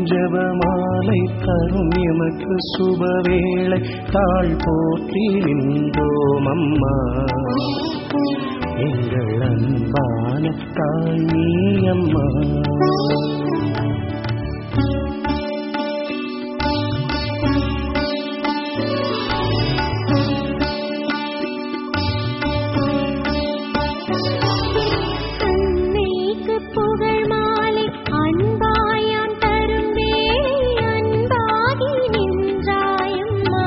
ஜபமாலை தரும் எமக்கு சுபவேளை தாழ் போற்றி நின்றோம் அம்மா எங்கள் அன்பான தாய் நீ அம்மா அன்னைக்கு புகழ் மாலை அன்பாயாம் தரும் வேளை அன்பாகி நின்றாயம்மா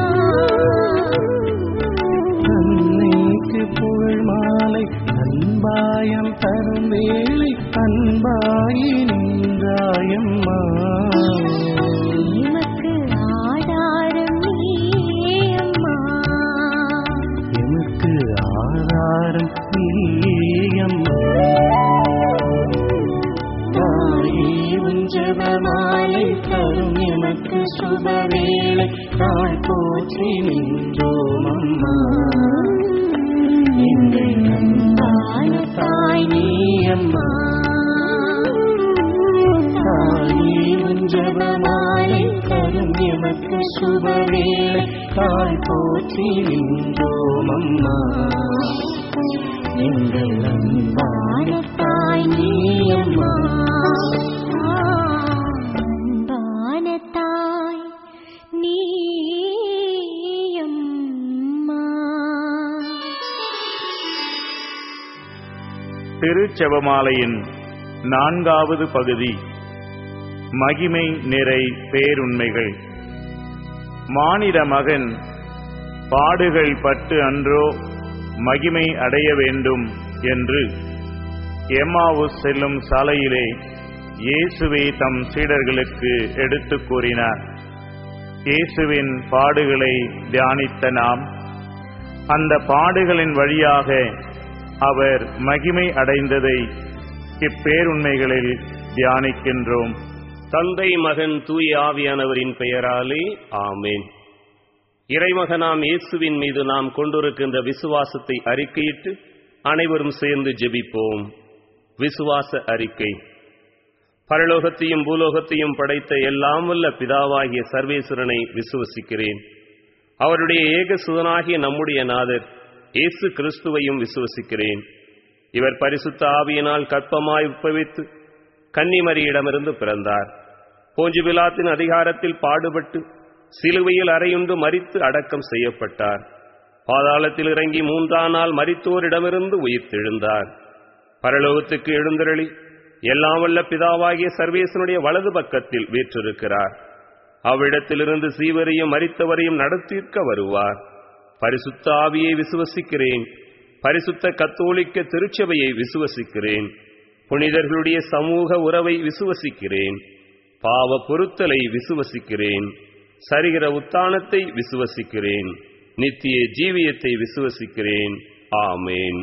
அன்னைக்கு புகழ் மாலை அன்பாயம் தரும் வேளை அன்பாயி நின்றாயம்மா எமக்கு ஆதாரம் நீயே அம்மா எமக்கு ஆதாரம் நீயம்மா தாயே உன் ஜெபமாலை தரும் எமக்கு சுபவேளை தாழ் போற்றி நின்றோம் அம்மா எங்கள் அன்பான தாய் நீ அம்மா தாயே உன் ஜெபமாலை தரும் எமக்கு சுபவேளை தாழ் போற்றி நின்றோம் அம்மா எங்கள் அன்பான தாய் நீ அம்மா அன்பான தாய் நீ அம்மா திருச்செவமாலையின் நான்காவது பகுதி மகிமை நிறை பேருண்மைகள் மானிட மகன் பாடுகள் பட்டு அன்றோ மகிமை அடைய வேண்டும் என்று எம்மாவு செல்லும் சாலையிலே இயேசுவை தம் சீடர்களுக்கு எடுத்துக் கூறினார் இயேசுவின் பாடுகளை தியானித்த நாம் அந்த பாடுகளின் வழியாக அவர் மகிமை அடைந்ததை இப்பேருண்மைகளில் தியானிக்கின்றோம் தந்தை மகன் தூய ஆவியானவரின் பெயராலே ஆமேன் இறைமகனாம் இயேசுவின் மீது நாம் கொண்டிருக்கின்ற விசுவாசத்தை அறிக்கையிட்டு அனைவரும் சேர்ந்து ஜெபிப்போம் விசுவாச அறிக்கை பரலோகத்தையும் பூலோகத்தையும் படைத்த எல்லாம் வல்ல பிதாவாகிய சர்வேஸ்வரனை விசுவசிக்கிறேன் அவருடைய ஏக சுதனாகிய நம்முடைய நாதர் இயேசு கிறிஸ்துவையும் விசுவசிக்கிறேன் இவர் பரிசுத்த ஆவியினால் கற்பமாய் உட்பவித்து கன்னிமரியிடமிருந்து பிறந்தார் போஞ்சு பிலாத்தின் அதிகாரத்தில் பாடுபட்டு சிலுவையில் அறையுண்டு மரித்து அடக்கம் செய்யப்பட்டார் பாதாளத்தில் இறங்கி மூன்றாம் நாள் மரித்தோரிடமிருந்து உயிர்த்தெழுந்தார் பரலோகத்துக்கு எழுந்தருளி எல்லாம் வல்ல பிதாவாகிய சர்வேசனுடைய வலது பக்கத்தில் வீற்றிருக்கிறார் அவ்விடத்திலிருந்து சீவரையும் மரித்தவரையும் நடத்தியிருக்க வருவார் பரிசுத்த ஆவியை விசுவசிக்கிறேன் பரிசுத்த கத்தோலிக்க திருச்சபையை விசுவசிக்கிறேன் புனிதர்களுடைய சமூக உறவை விசுவசிக்கிறேன் பாவ பொருத்தலை விசுவசிக்கிறேன் சரிகிற உத்தானத்தை விசுவசிக்கிறேன் நித்திய ஜீவியத்தை விசுவசிக்கிறேன் ஆமேன்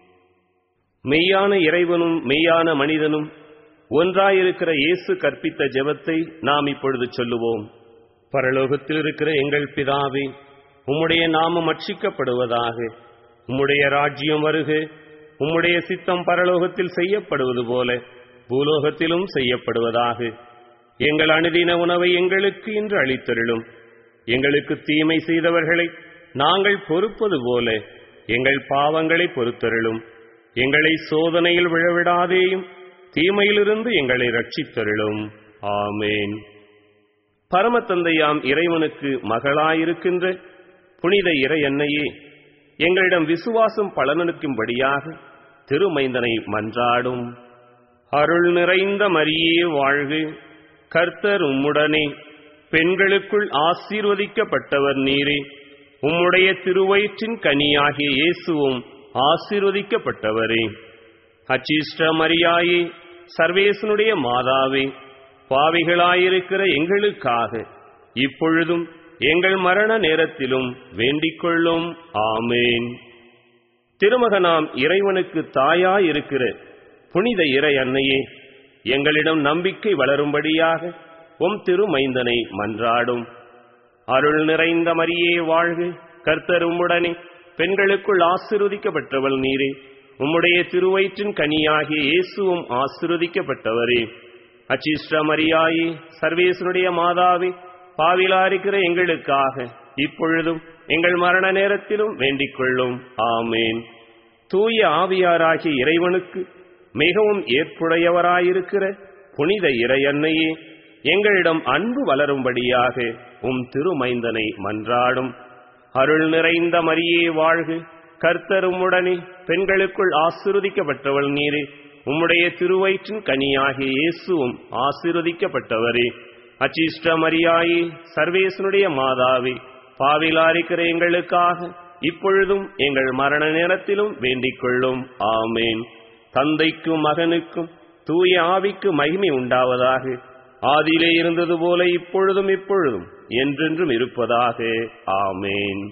மெய்யான இறைவனும் மெய்யான மனிதனும் ஒன்றாயிருக்கிற இயேசு கற்பித்த ஜெபத்தை நாம் இப்பொழுது சொல்லுவோம் பரலோகத்தில் இருக்கிற எங்கள் பிதாவே உம்முடைய நாமம் அர்ச்சிக்கப்படுவதாக உம்முடைய ராஜ்யம் வருக உம்முடைய சித்தம் பரலோகத்தில் செய்யப்படுவது போல பூலோகத்திலும் செய்யப்படுவதாக எங்கள் அனுதின உணவை எங்களுக்கு இன்று அளித்தருளும் எங்களுக்கு தீமை செய்தவர்களை நாங்கள் பொறுப்பது போல எங்கள் பாவங்களை பொறுத்தருளும் எங்களை சோதனையில் விழவிடாதேயும் தீமையிலிருந்து எங்களை ரட்சித்தருளும் ஆமேன் பரமத்தந்தையாம் இறைவனுக்கு மகளாயிருக்கின்ற புனித இறை அன்னையே எங்களிடம் விசுவாசம் பலனளிக்கும்படியாக திருமைந்தனை மன்றாடும் அருள் நிறைந்த மரியே வாழ்க கர்த்தர் உம்முடனே பெண்களுக்குள் ஆசீர்வதிக்கப்பட்டவர் நீரே உம்முடைய திருவயிற்றின் கனியாகிய இயேசுவும் ஆசீர்வதிக்கப்பட்டவரே அச்சிஷ்ட மரியாயே சர்வேசனுடைய மாதாவே பாவிகளாயிருக்கிற எங்களுக்காக இப்பொழுதும் எங்கள் மரண நேரத்திலும் வேண்டிக் கொள்ளும் ஆமேன் திருமகனாம் இறைவனுக்கு தாயாயிருக்கிற புனித இறை அன்னையே எங்களிடம் நம்பிக்கை வளரும்படியாக உம் திருமைந்தனை மன்றாடும் அருள் நிறைந்த மரியே வாழ்க கர்த்தர் உம்முடனே பெண்களுக்குள் ஆசிர்வதிக்கப்பட்டவள் நீரே உம்முடைய திருவயிற்றின் கனியாகிய இயேசுவும் ஆசிர்வதிக்கப்பட்டவரே அச்சிஷ்ட மரியாயி சர்வேசனுடைய மாதாவி பாவிலா இருக்கிற எங்களுக்காக இப்பொழுதும் எங்கள் மரண நேரத்திலும் வேண்டிக் கொள்ளும் ஆமேன் தூய ஆவியாராகிய இறைவனுக்கு மிகவும் ஏற்புடையவராயிருக்கிற புனித இறையன்னையே எங்களிடம் அன்பு வளரும்படியாக உம் திருமைந்தனை மன்றாடும் அருள் நிறைந்த மரியே வாழ்க கர்த்தருமுடனே பெண்களுக்குள் ஆசிர்வதிக்கப்பட்டவள் நீரே உம்முடைய திருவயிற்றின் கனியாகிய இயேசுவும் ஆசீர்வதிக்கப்பட்டவரே அச்சிஷ்ட மரியாயே சர்வேசனுடைய மாதாவே பாவிலாரிக்கிற எங்களுக்காக இப்பொழுதும் எங்கள் மரண நேரத்திலும் வேண்டிக் கொள்ளும் ஆமேன் தந்தைக்கும் மகனுக்கும் தூய ஆவிக்கு மகிமை உண்டாவதாக ஆதியிலே இருந்தது போல இப்பொழுதும் இப்பொழுதும் என்றென்றும் இருப்பதாக ஆமேன்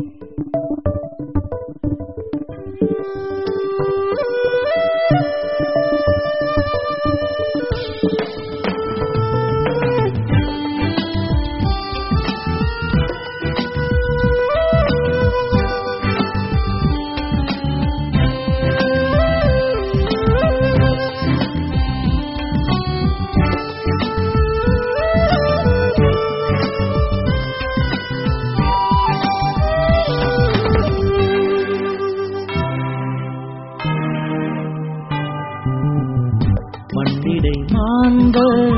மண்ணிடை மாந்த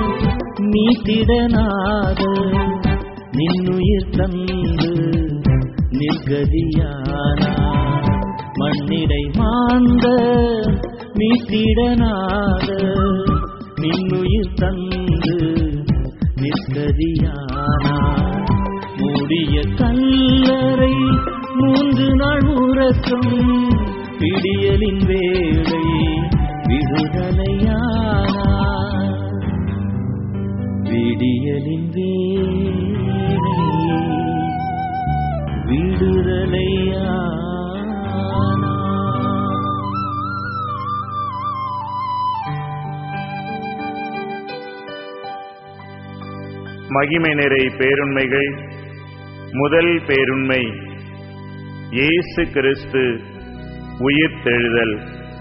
நீத்திடனாக நின்னுயிர் தந்து நிர்கதியானா மண்ணிடை மாந்த நீத்திடனாக நின்னுயிர் தந்து நிர்கதியானா மூடிய கல்லறை மூன்று நாள் உறக்கம் பிடியலின் வேளை விடுதலையானா விடியலின் வேளை விடுதலையானா மகிமை நிறை பேருண்மைகள் முதல் பேருண்மை இயேசு கிறிஸ்து உயிர்த்தெழுதல்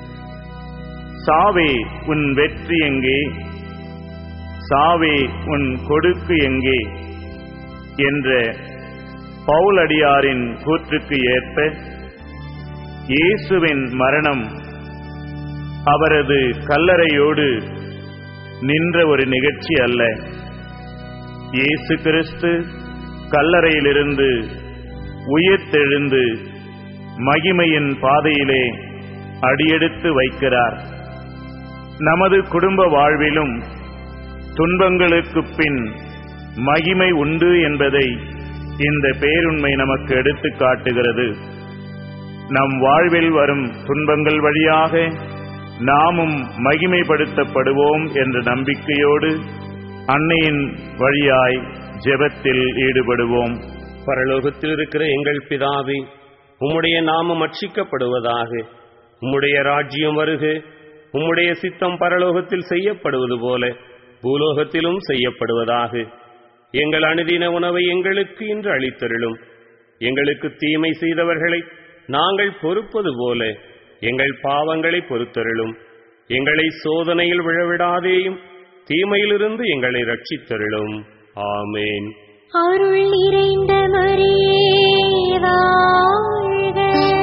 சாவே உன் வெற்றி எங்கே சாவே உன் கொடுக்கு எங்கே என்ற பவுலடியாரின் கூற்றுக்கு ஏற்ப இயேசுவின் மரணம் அவரது கல்லறையோடு நின்ற ஒரு நிகழ்ச்சி அல்ல இயேசு கிறிஸ்து கல்லறையிலிருந்து உயிர்த்தெழுந்து மகிமையின் பாதையிலே அடியெடுத்து வைக்கிறார் நமது குடும்ப வாழ்விலும் துன்பங்களுக்குப் பின் மகிமை உண்டு என்பதை இந்த பேருண்மை நமக்கு எடுத்துக் காட்டுகிறது நம் வாழ்வில் வரும் துன்பங்கள் வழியாக நாமும் மகிமைப்படுத்தப்படுவோம் என்ற நம்பிக்கையோடு அன்னையின் வழியாய் ஜெபத்தில் ஈடுபடுவோம் பரலோகத்தில் இருக்கிற எங்கள் பிதாவே உம்முடைய நாமம் அட்சிக்கப்படுவதாக உம்முடைய ராஜ்யம் வருக உம்முடைய சித்தம் பரலோகத்தில் செய்யப்படுவது போல பூலோகத்திலும் செய்யப்படுவதாக எங்கள் அனுதின உணவை எங்களுக்கு இன்று அளித்தருளும் எங்களுக்கு தீமை செய்தவர்களை நாங்கள் பொறுப்பது போல எங்கள் பாவங்களை பொறுத்தருளும் எங்களை சோதனையில் விழவிடாதேயும் தீமையிலிருந்து எங்களை ரட்சித்தருளும் ஆமேன் அருள் நிறைந்த மரியே வாழ்க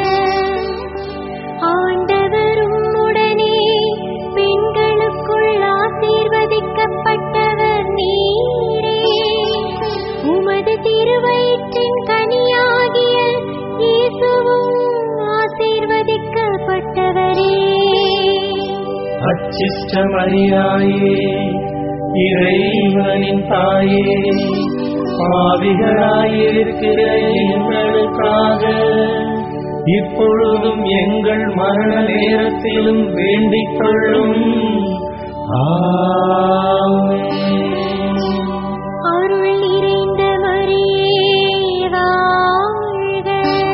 ஆண்டவரும் உடனே பெண்களுக்குள் ஆசீர்வதிக்கப்பட்டவர் நீரே உமது திருவயிற்றின் கனியாகிய இயேசுவும் ஆசீர்வதிக்கப்பட்டவரே அச்சிஷ்ட மரியாயே இறைவனின் தாயே பாவிகளாயிருக்கிற எங்களுக்காக இப்பொழுதும் எங்கள் மரண நேரத்திலும் வேண்டிக் கொள்ளும் ஆமென். அருள் நிறைந்த மரியே வாழ்க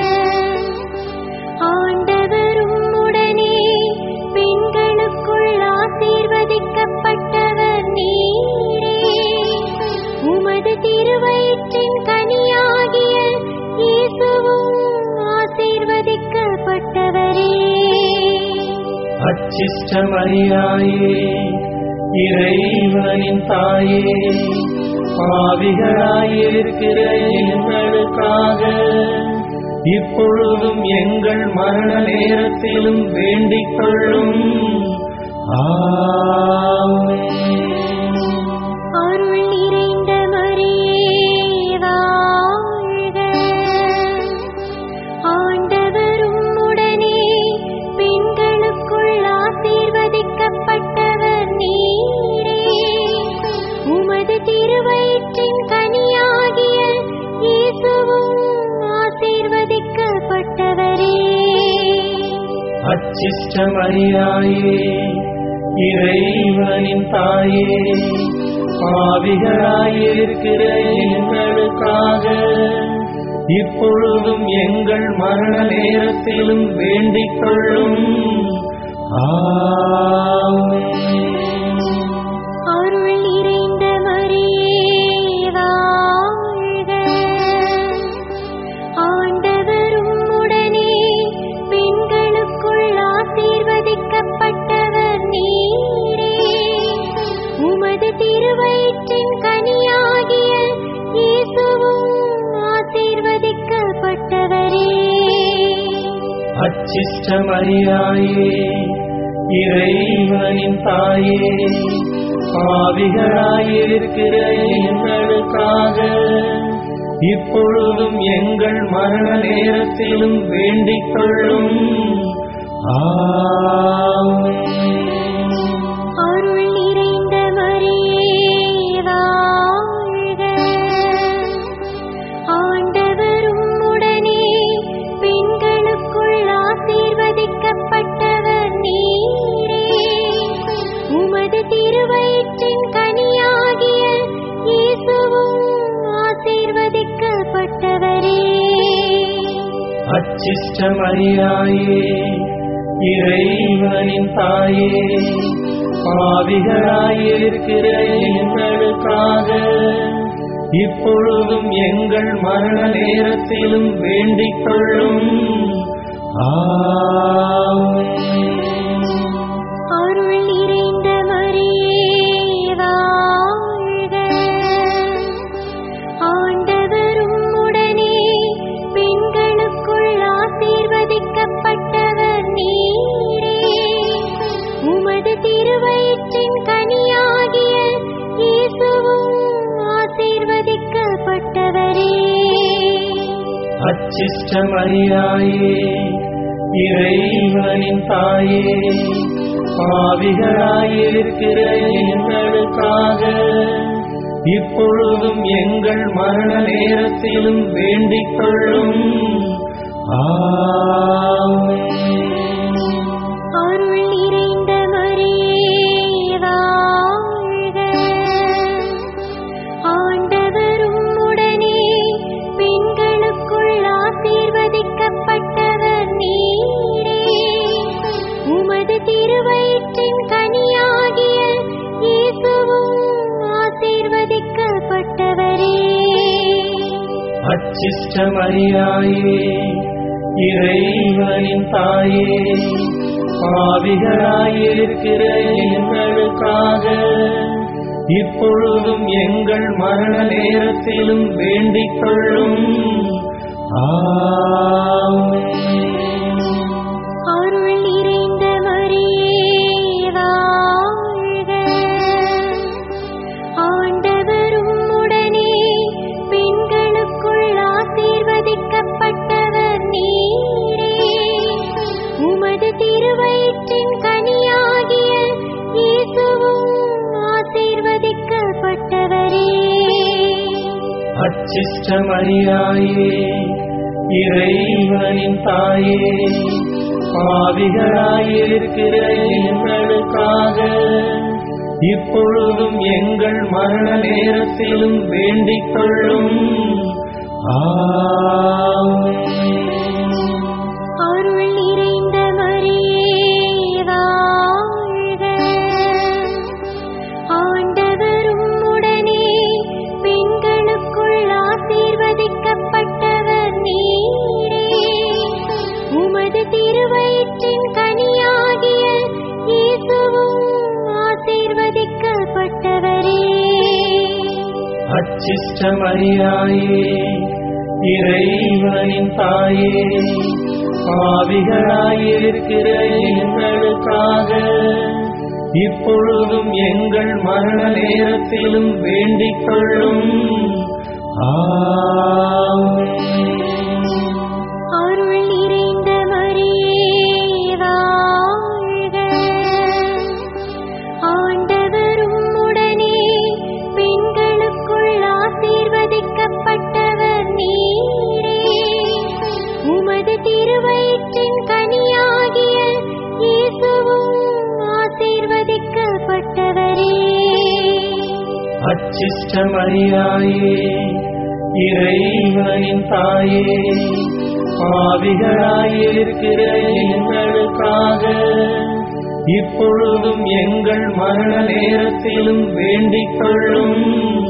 ஆண்டவரும் உடனே பெண்களுக்குள் ஆசீர்வதிக்கப்பட்டவர் நீரே உமது திருவயிற்றின் கனியாகிய இயேசுவும் ஆசீர்வதிக்கப்பட்டவரே அச்சிஷ்ட மரியாயே இறைவனின் தாயே பாவிகளாயிருக்கிற எங்களுக்காக இப்பொழுதும் எங்கள் மரண நேரத்திலும் வேண்டிக் கொள்ளும் ஆமென். அருள் நிறைந்த மரியே வாழ்க ஆண்டவர் உம்முடனே பெண்களுக்குள் ஆசீர்வதிக்கப்பட்டவர் நீரே உமது திருவயிற்றின் கனியாகிய இயேசுவும் ஆசீர்வதிக்கப்பட்டவரே அச்சிஷ்ட மரியாயே இறைவனின் தாயே பாவிகளாயிருக்கிற எங்களுக்காக இப்பொழுதும் எங்கள் மரண நேரத்திலும் வேண்டிக் கொள்ளும் ஆமென். அருள் நிறைந்த மரியே வாழ்க ஆண்டவர் உம்முடனே பெண்களுக்குள் ஆசீர்வதிக்கப்பட்டவர் நீரே உமது திருவயிற்றின் கனியாகிய இயேசுவும் ஆசீர்வதிக்கப்பட்டவரே அச்சிஷ்ட மரியாயே இறைவனின் தாயே பாவிகளாயிருக்கிற எங்களுக்காக இப்பொழுதும் எங்கள் மரண நேரத்திலும் வேண்டிக் கொள்ளும் ஆமென். அருள் நிறைந்த மரியே வாழ்க ஆண்டவர் உம்முடனே பெண்களுக்குள் ஆசீர்வதிக்கப்பட்டவர் நீரே உமது திருவயிற்றின் கனியாகிய இயேசுவும் ஆசீர்வதிக்கப்பட்டவரே அச்சிஷ்ட மரியாயே இறைவனின் தாயே பாவிகளாயிருக்கிற எங்களுக்காக இப்பொழுதும் எங்கள் மரண நேரத்திலும் வேண்டிக் கொள்ளும் ஆமென். அருள் நிறைந்த மரியே வாழ்க ஆண்டவர் உம்முடனே பெண்களுக்குள் ஆசீர்வதிக்கப்பட்டவர் நீரே உமது திருவயிற்றின் கனியாகிய இயேசுவும் ஆசீர்வதிக்கப்பட்டவரே அச்சிஷ்ட மரியாயே இறைவனின் தாயே பாவிகளாயிருக்கிற எங்களுக்காக இப்பொழுதும் எங்கள் மரண நேரத்திலும் வேண்டிக் கொள்ளும் ஆமென். அருள் நிறைந்த மரியே வாழ்க ஆண்டவர் உம்முடனே பெண்களுக்குள் ஆசீர்வதிக்கப்பட்டவர் நீரே உமது திருவயிற்றின் கனியாகிய இயேசுவும் ஆசீர்வதிக்கப்பட்டவரே அச்சிஷ்ட மரியாயே இறைவனின் தாயே பாவிகளாயிருக்கிற எங்களுக்காக இப்பொழுதும் எங்கள் மரண நேரத்திலும் வேண்டிக் கொள்ளும் ஆமென். அருள் நிறைந்த மரியே வாழ்க ஆண்டவர் உம்முடனே பெண்களுக்குள் ஆசீர்வதிக்கப்பட்டவர் நீரே உமது திருவயிற்றின் கனியாகிய இயேசுவும் ஆசீர்வதிக்கப்பட்டவரே அச்சிஷ்ட மரியாயே இறைவனின் தாயே பாவிகளாயிருக்கிற எங்களுக்காக இப்பொழுதும் எங்கள் மரண நேரத்திலும் வேண்டிக் கொள்ளும் ஆமென். அருள் நிறைந்த மரியே வாழ்க ஆண்டவர் உம்முடனே பெண்களுக்குள் ஆசீர்வதிக்கப்பட்டவர் நீரே உமது திருவயிற்றின் கனியாகிய இயேசுவும் ஆசீர்வதிக்கப்பட்டவரே அச்சிஷ்டமரியாயே இறைவனின் தாயே பாவிகளாயிருக்கிற எங்களுக்காக இப்பொழுதும் எங்கள் மரண நேரத்திலும் வேண்டிக் கொள்ளும் ஆமென். அருள் நிறைந்த மரியே வாழ்க ஆண்டவரும் உடனே பெண்களுக்குள் ஆசீர்வதிக்கப்பட்டவர் நீரே உமது திருவயிற்றின் கனியாகிய இயேசுவும் ஆசீர்வதிக்கப்பட்டவரே அச்சிஷ்டமரியாயே இறைவனின் தாயே பாவிகளாயிருக்கிற எங்களுக்காக இப்பொழுதும் எங்கள் மரண நேரத்திலும் வேண்டிக் கொள்ளும்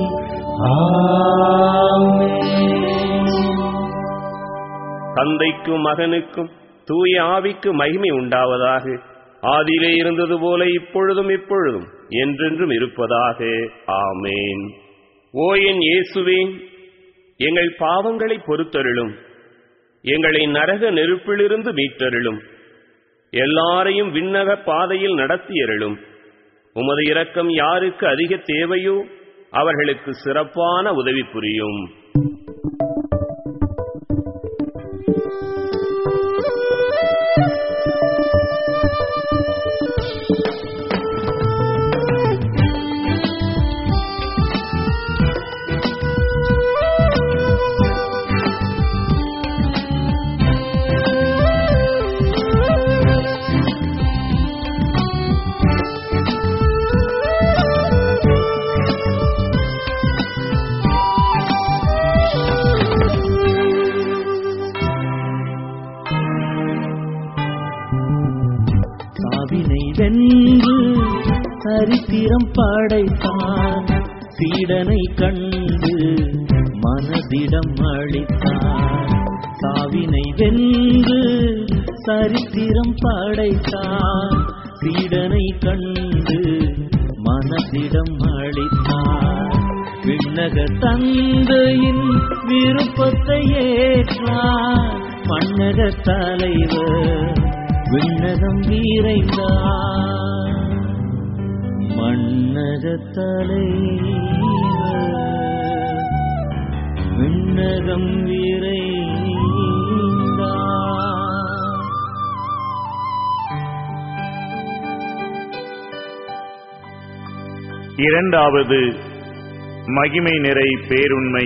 ஆமென். தந்தைக்கும் மகனுக்கும் தூய ஆவிக்கு மகிமை உண்டாவதாக ஆதியிலே இருந்தது போல இப்பொழுதும் இப்பொழுதும் என்றென்றும் இருப்பதாக ஆமேன் ஓ என் இயேசுவே எங்கள் பாவங்களை பொறுத்தருளும் எங்களை நரக நெருப்பிலிருந்து மீட்டருளும் எல்லாரையும் விண்ணக பாதையில் நடத்தியருளும் உமது இரக்கம் யாருக்கு அதிக தேவையோ அவர்களுக்கு சிறப்பான உதவி புரியும் சாவினை வென்று சரித்திரம் படைத்தார் சீடனை கண்டு மனதிடம் அளித்தார் சாவினை வென்று சரித்திரம் படைத்தார் சீடனை கண்டு மனதிடம் அளித்தார் விண்ணக தந்தையின் விருப்பத்தை ஏற்றார் மன்னக தலைவர் விண்ணகம் வீரைந்தார் மன்னக தலைவர் விண்ணகம் வீரைந்தார் இரண்டாவது மகிமை நிறை பேருண்மை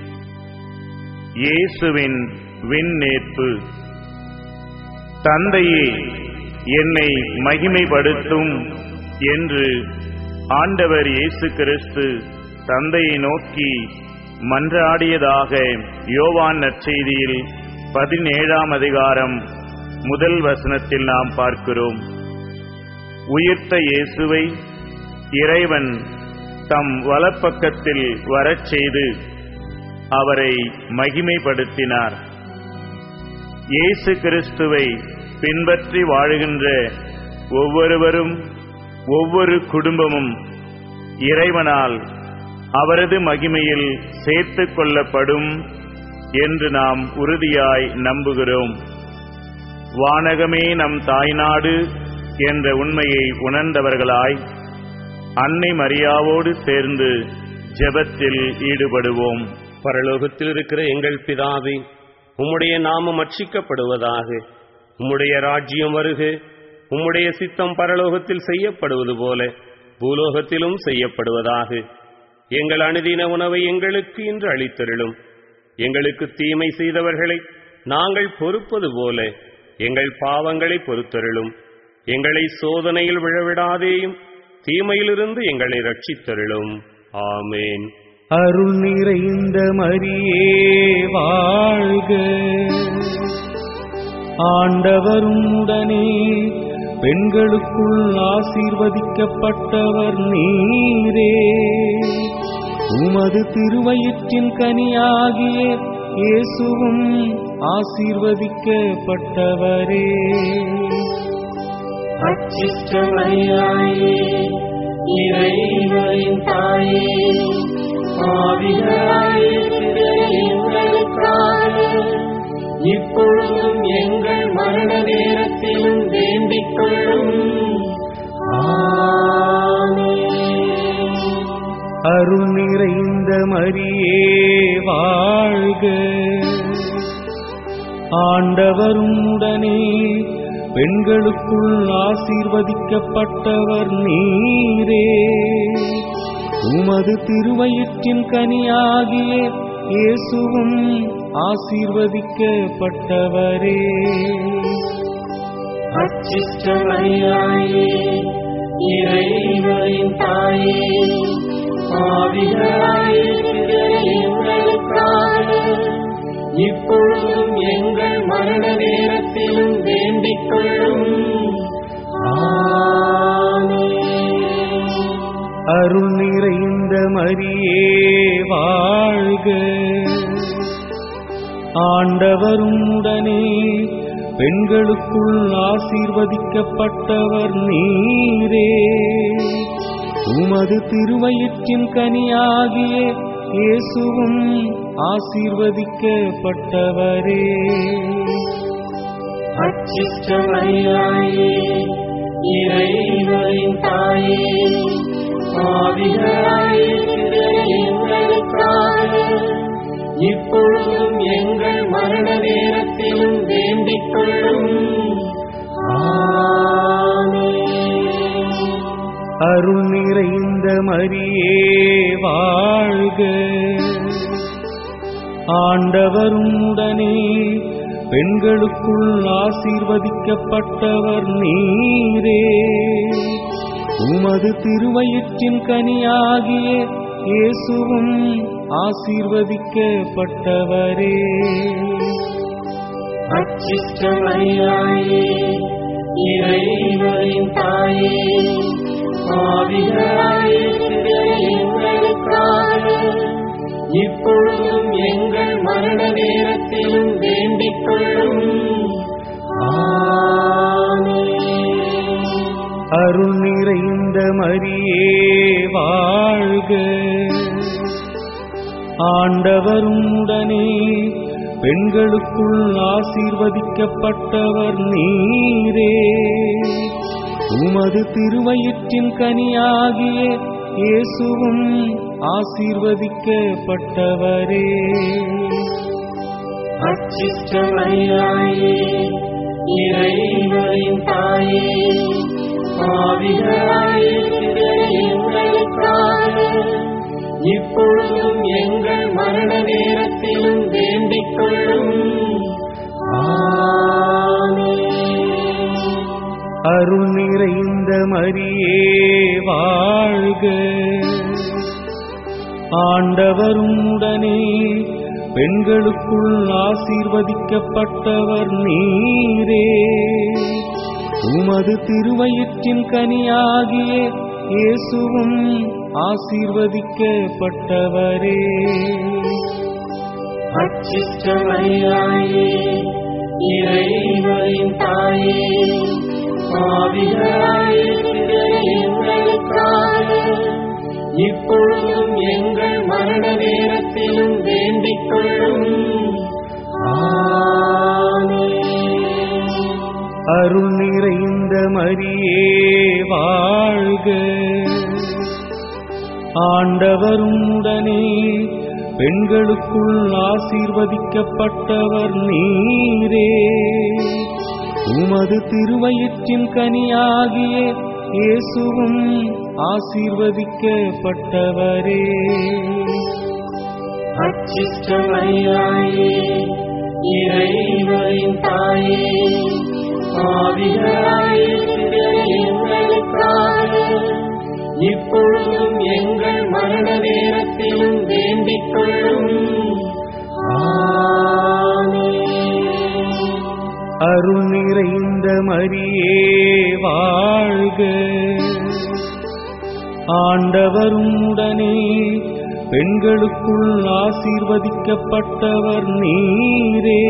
இயேசுவின் விண்ணேற்பு தந்தையே என்னை மகிமைப்படுத்தும் என்று ஆண்டவர் இயேசு கிறிஸ்து தந்தையை நோக்கி மன்றாடியதாக யோவான் நற்செய்தியில் பதினேழாம் அதிகாரம் முதல் வசனத்தில் நாம் பார்க்கிறோம் உயிர்த்த இயேசுவை இறைவன் தம் வலப்பக்கத்தில் வரச் செய்து அவரை மகிமைப்படுத்தினார் இயேசு கிறிஸ்துவை பின்பற்றி வாழுகின்ற ஒவ்வொருவரும் ஒவ்வொரு குடும்பமும் இறைவனால் அவரது மகிமையில் சேர்த்துக் கொள்ளப்படும் என்று நாம் உறுதியாய் நம்புகிறோம் வானகமே நம் தாய்நாடு என்ற உண்மையை உணர்ந்தவர்களாய் அன்னை மரியாவோடு சேர்ந்து ஜெபத்தில் ஈடுபடுவோம் பரலோகத்தில் இருக்கிற எங்கள் பிதாவே உம்முடைய நாமம் அர்ச்சிக்கப்படுவதாக உம்முடைய ராஜ்யம் வருக உம்முடைய சித்தம் பரலோகத்தில் செய்யப்படுவது போல பூலோகத்திலும் செய்யப்படுவதாக எங்கள் அனுதின உணவை எங்களுக்கு இன்று அளித்தருளும் எங்களுக்கு தீமை செய்தவர்களை நாங்கள் பொறுப்பது போல எங்கள் பாவங்களை பொறுத்தருளும் எங்களை சோதனையில் விழவிடாதேயும் தீமையிலிருந்து எங்களை ரட்சித்தருளும் ஆமேன் அருள் நிறைந்த மரியே வாழ்க ஆண்டவரும் உடனே பெண்களுக்குள் ஆசீர்வதிக்கப்பட்டவர் நீரே உமது திருவயிற்றின் கனியாகிய இயேசுவும் ஆசீர்வதிக்கப்பட்டவரே அச்சிஷ்டமரியாயே இறைவனின் தாயே பாவிகளாயிருக்கிற எங்களுக்காக இப்பொழுதும் எங்கள் மரண நேரத்திலும் வேண்டிக் கொள்ளும் ஆமென். அருள் நிறைந்த மரியே வாழ்க ஆண்டவரும் உடனே பெண்களுக்குள் ஆசீர்வதிக்கப்பட்டவர் நீரே உமது திருவயிற்றின் கனியாகிய இயேசுவும் ஆசீர்வதிக்கப்பட்டவரே அச்சிஷ்டமரியாயே இறைவனின் தாயே பாவிகளாயிருக்கிற எங்களுக்காக இப்பொழுதும் எங்கள் மரண நேரத்திலும் வேண்டிக் கொள்ளும் ஆமென். அருள் நிறைந்த மரியே வாழ்க ஆண்டவரும் உடனே பெண்களுக்குள் ஆசீர்வதிக்கப்பட்டவர் நீரே உமது திருவயிற்றின் கனியாகிய இயேசுவும் ஆசீர்வதிக்கப்பட்டவரே அச்சிஷ்டமரியாயே இறைவனின் தாயே பாவிகளாயிருக்கிற எங்களுக்காக இப்பொழுதும் எங்கள் மரண நேரத்திலும் வேண்டிக் கொள்ளும் ஆமென். அருள் நிறைந்த மரியே வாழ்க ஆண்டவரும் உடனே பெண்களுக்குள் ஆசீர்வதிக்கப்பட்டவர் நீரே உமது திருவயிற்றின் கனியாகிய இயேசுவும் ஆசீர்வதிக்கப்பட்டவரே அச்சிஷ்டமரியாயே இறைவனின் தாயே பாவிகளாயிருக்கிற எங்களுக்காக இப்பொழுதும் எங்கள் மரண நேரத்திலும் வேண்டிக் கொள்ளும் ஆமென். அருள் நிறைந்த மரியே வாழ்க ஆண்டவரும் உடனே பெண்களுக்குள் ஆசீர்வதிக்கப்பட்டவர் நீரே உமது திருவயிற்றின் கனியாகிய இயேசுவும் ஆசீர்வதிக்கப்பட்டவரே அச்சிஷ்டமரியாயே இறைவனின் தாயே பாவிகளாயிருக்கிற எங்களுக்காக இப்பொழுதும் எங்கள் மரண நேரத்திலும் வேண்டிக் கொள்ளும் ஆமென். அருள் நிறைந்த மரியே வாழ்க ஆண்டவரும் உடனே பெண்களுக்குள் ஆசீர்வதிக்கப்பட்டவர் நீரே உமது திருவயிற்றின் கனியாகிய இயேசுவும் ஆசீர்வதிக்கப்பட்டவரே அச்சிஷ்டமரியாயே இறைவனின் தாயே பாவிகளாயிருக்கிற எங்களுக்காக இப்பொழுதும் எங்கள் மரண நேரத்திலும் வேண்டிக் கொள்ளும் ஆமென். அருள் நிறைந்த மரியே வாழ்க ஆண்டவரும் உடனே பெண்களுக்குள் ஆசீர்வதிக்கப்பட்டவர் நீரே உமது திருவயிற்றின் கனியாகிய இயேசுவும் ஆசீர்வதிக்கப்பட்டவரே அச்சிஷ்டமரியாயே இறைவனின் தாயே பாவிகளாயிருக்கிற எங்களுக்காக இப்பொழுதும் எங்கள் மரண நேரத்திலும் வேண்டிக் கொள்ளும் ஆமென். அருள் நிறைந்த மரியே வாழ்க ஆண்டவரும் உடனே பெண்களுக்குள் ஆசீர்வதிக்கப்பட்டவர் நீரே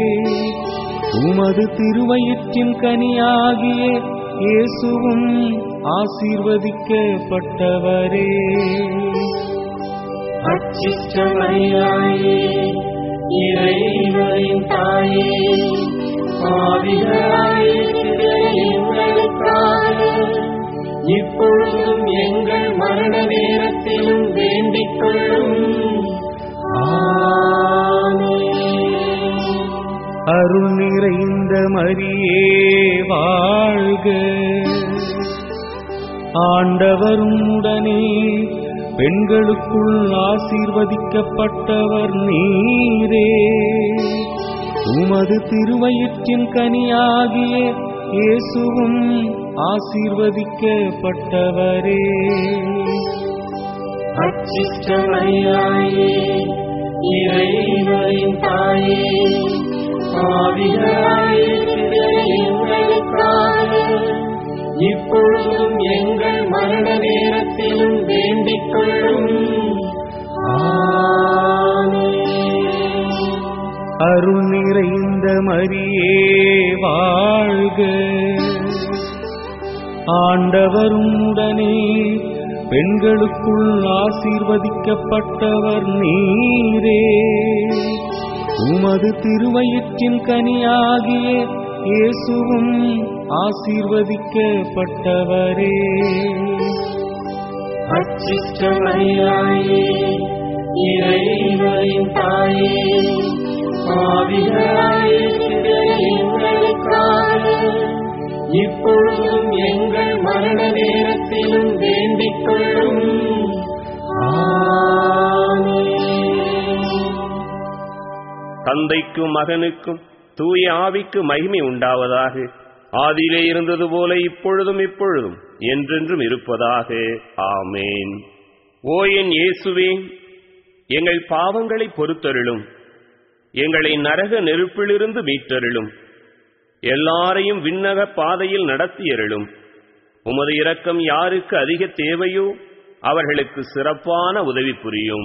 உமது திருவயிற்றின் கனியாகிய இயேசுவும் ஆசீர்வதிக்கப்பட்டவரே அச்சிஷ்டமையாயே இறைவனின் தாயே பாவிகளாயிருக்கிற எங்களுக்காக இப்பொழுதும் எங்கள் மரண நேரத்திலும் வேண்டிக் கொள்ளும் ஆமென். அருள் நிறைந்த மரியே வாழ்க ஆண்டவரும் உடனே பெண்களுக்குள் ஆசீர்வதிக்கப்பட்டவர் நீரே உமது திருவயிற்றின் கனியாகிய இயேசுவும் ஆசீர்வதிக்கப்பட்டவரே அச்சிஷ்டமையாயே இறைவனின் தாயே பாவிகளாயிருக்கிற எங்களுக்காக இப்பொழுதும் எங்கள் மரண நேரத்திலும் வேண்டிக் கொள்ளும் ஆமென். அருள் நிறைந்த மரியே வாழ்க ஆண்டவரும் உடனே பெண்களுக்குள் ஆசீர்வதிக்கப்பட்டவர் நீரே உமது திருவயிற்றின் கனியாகிய இயேசுவும் ஆசீர்வதிக்கப்பட்டவரே அச்சிஷ்டமையாயே இறைவனின் தாயே பாவிகளாயிருக்கிற எங்களுக்காக இப்பொழுதும் எங்கள் மரண நேரத்திலும் வேண்டிக் கொள்ளும் ஆமென். தந்தைக்கும் மகனுக்கும் தூய ஆவிக்கு மகிமை உண்டாவதாக ஆதியிலே இருந்தது போல இப்பொழுதும் இப்பொழுதும் என்றென்றும் இருப்பதாக ஆமேன் ஓ என் இயேசுவே எங்கள் பாவங்களை பொறுத்தருளும் எங்களை நரக நெருப்பிலிருந்து மீட்டருளும் எல்லாரையும் விண்ணக பாதையில் நடத்தியருளும் உமது இரக்கம் யாருக்கு அதிக தேவையோ அவர்களுக்கு சிறப்பான உதவி புரியும்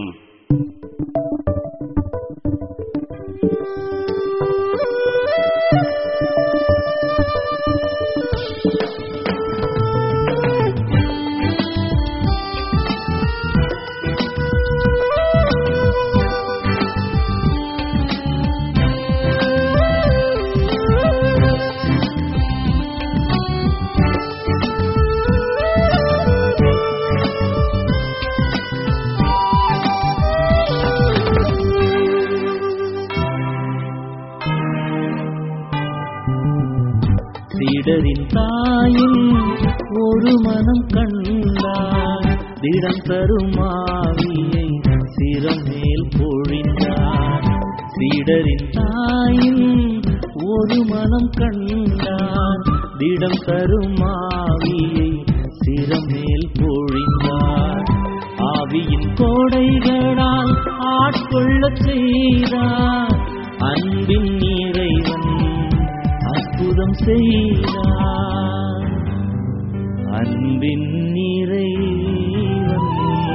சீடரின் தாயும் ஒரு மனம் கண்டார் திடம் தருமாவியை சிறமேல் பொழிந்தார் சீடரின் தாயும் ஒரு மனம் கண்டார் திடம் தருமாவியை சிறமேல் பொழிந்தார் ஆவியின் கோடைகளால் ஆட்கொள்ளச் செய்தார் அன்பின் இறைவன் அற்புதம் செய்தார் அன்பின் இறைவன்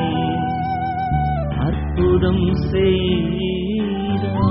அற்புதம் செய்தார்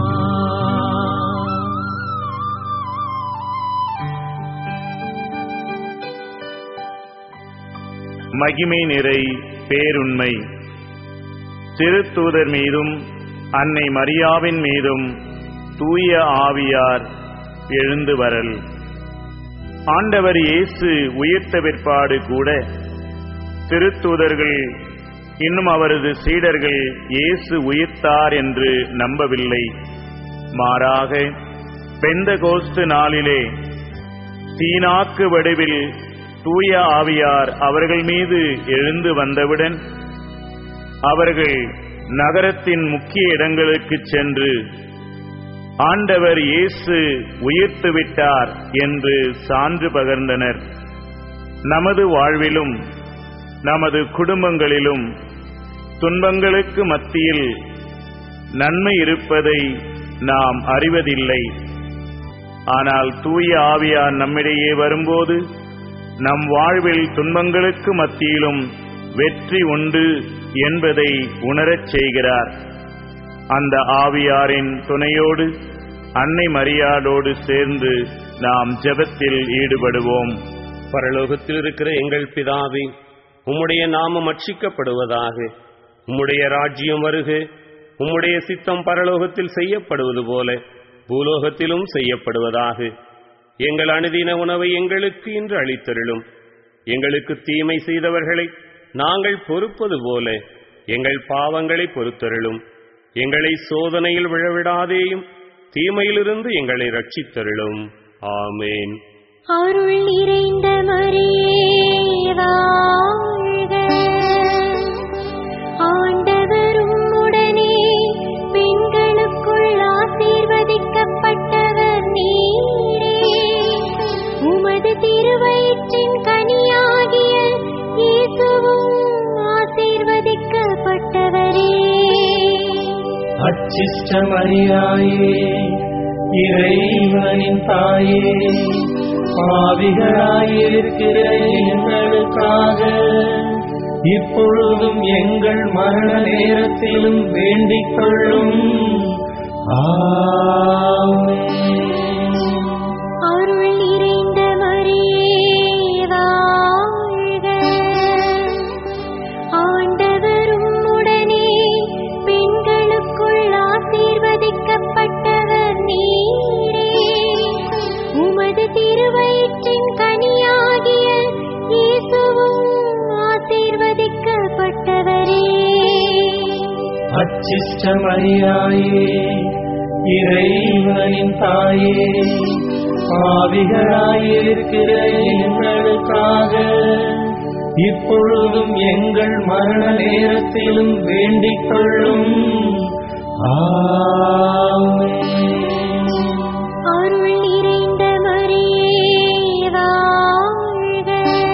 மகிமை நிறை பேருண்மை திருத்தூதர் மீதும் அன்னை மரியாவின் மீதும் தூய ஆவியார் எழுந்து வரல் ஆண்டவர் இயேசு உயிர்த்த பிற்பாடு கூட திருத்தூதர்கள் இன்னும் அவரது சீடர்கள் இயேசு உயிர்த்தார் என்று நம்பவில்லை மாறாக பெந்த கோஸ்து நாளிலே சீனாக்கு வடிவில் தூய ஆவியார் அவர்கள் மீது எழுந்து வந்தவுடன் அவர்கள் நகரத்தின் முக்கிய இடங்களுக்கு சென்று ஆண்டவர் இயேசு உயிர்த்து விட்டார் என்று சான்று பகர்ந்தனர் நமது வாழ்விலும் நமது குடும்பங்களிலும் துன்பங்களுக்கு மத்தியில் நன்மை இருப்பதை நாம் அறிவதில்லை ஆனால் தூய ஆவியார் நம்மிடையே வரும்போது நம் வாழ்வில் துன்பங்களுக்கு மத்தியிலும் வெற்றி உண்டு என்பதை உணரச் செய்கிறார் அந்த ஆவியாரின் துணையோடு அன்னை மரியாதோடு சேர்ந்து நாம் ஜெபத்தில் ஈடுபடுவோம் பரலோகத்தில் இருக்கிற எங்கள் பிதாவே உம்முடைய நாமம் அட்சிக்கப்படுவதாக உம்முடைய ராஜ்யம் வருக உம்முடைய சித்தம் பரலோகத்தில் செய்யப்படுவது போல பூலோகத்திலும் செய்யப்படுவதாக எங்கள் அனுதின உணவை எங்களுக்கு இன்று அளித்தருளும் எங்களுக்கு தீமை செய்தவர்களை நாங்கள் பொறுப்பது போல எங்கள் பாவங்களை பொறுத்தருளும் எங்களை சோதனையில் விழவிடாதேயும் தீமையிலிருந்து எங்களை ரட்சித்தருளும் ஆமேன் அருள் நிறைந்த மரியே வாழ்க ஆண்டவரும் உடனே பெண்களுக்குள் ஆசீர்வதிக்கப்பட்டவர் நீரே உமது திருவயிற்றின் கனியாகிய இயேசுவும் ஆசீர்வதிக்கப்பட்டவரே அச்சிஷ்ட மரியாயே இறைவனின் தாயே பாவிகளாயிருக்கிற எங்களுக்காக இப்பொழுதும் எங்கள் மரண நேரத்திலும் வேண்டிக் கொள்ளும் ஆமென். அருள் நிறைந்த மரியே வாழ்க ஆண்டவரும் உடனே பெண்களுக்குள் ஆசீர்வதிக்கப்பட்டவர் நீரே உமது திருவயிற்றின் கனியாகிய இயேசுவும் ஆசீர்வதிக்கப்பட்டவரே அச்சிஷ்ட மரியாயே இறைவனின் தாயே பாவிகளாயிருக்கிற எங்களுக்காக இப்பொழுதும் எங்கள் மரண நேரத்திலும் வேண்டிக் கொள்ளும் ஆமென். அருள் நிறைந்த மரியே வாழ்க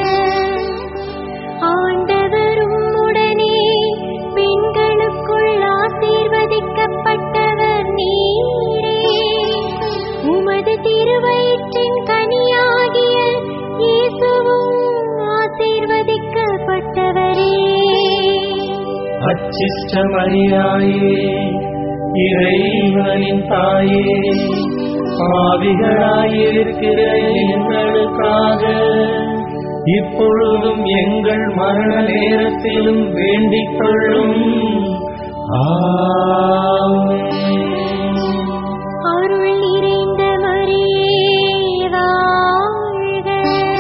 ஆண்டவரும் உடனே பெண்களுக்குள் ஆசீர்வதிக்கப்பட்டவர் நீரே உமது திருவயிற்றின் கனியாகிய இயேசுவும் ஆசீர்வதிக்கப்பட்டவரே அச்சிஷ்ட மரியாயே இறைவனின் தாயே பாவிகளாயிருக்கிற எங்களுக்காக இப்பொழுதும் எங்கள் மரண நேரத்திலும் வேண்டிக் கொள்ளும் ஆமென். அருள் நிறைந்த மரியே வாழ்க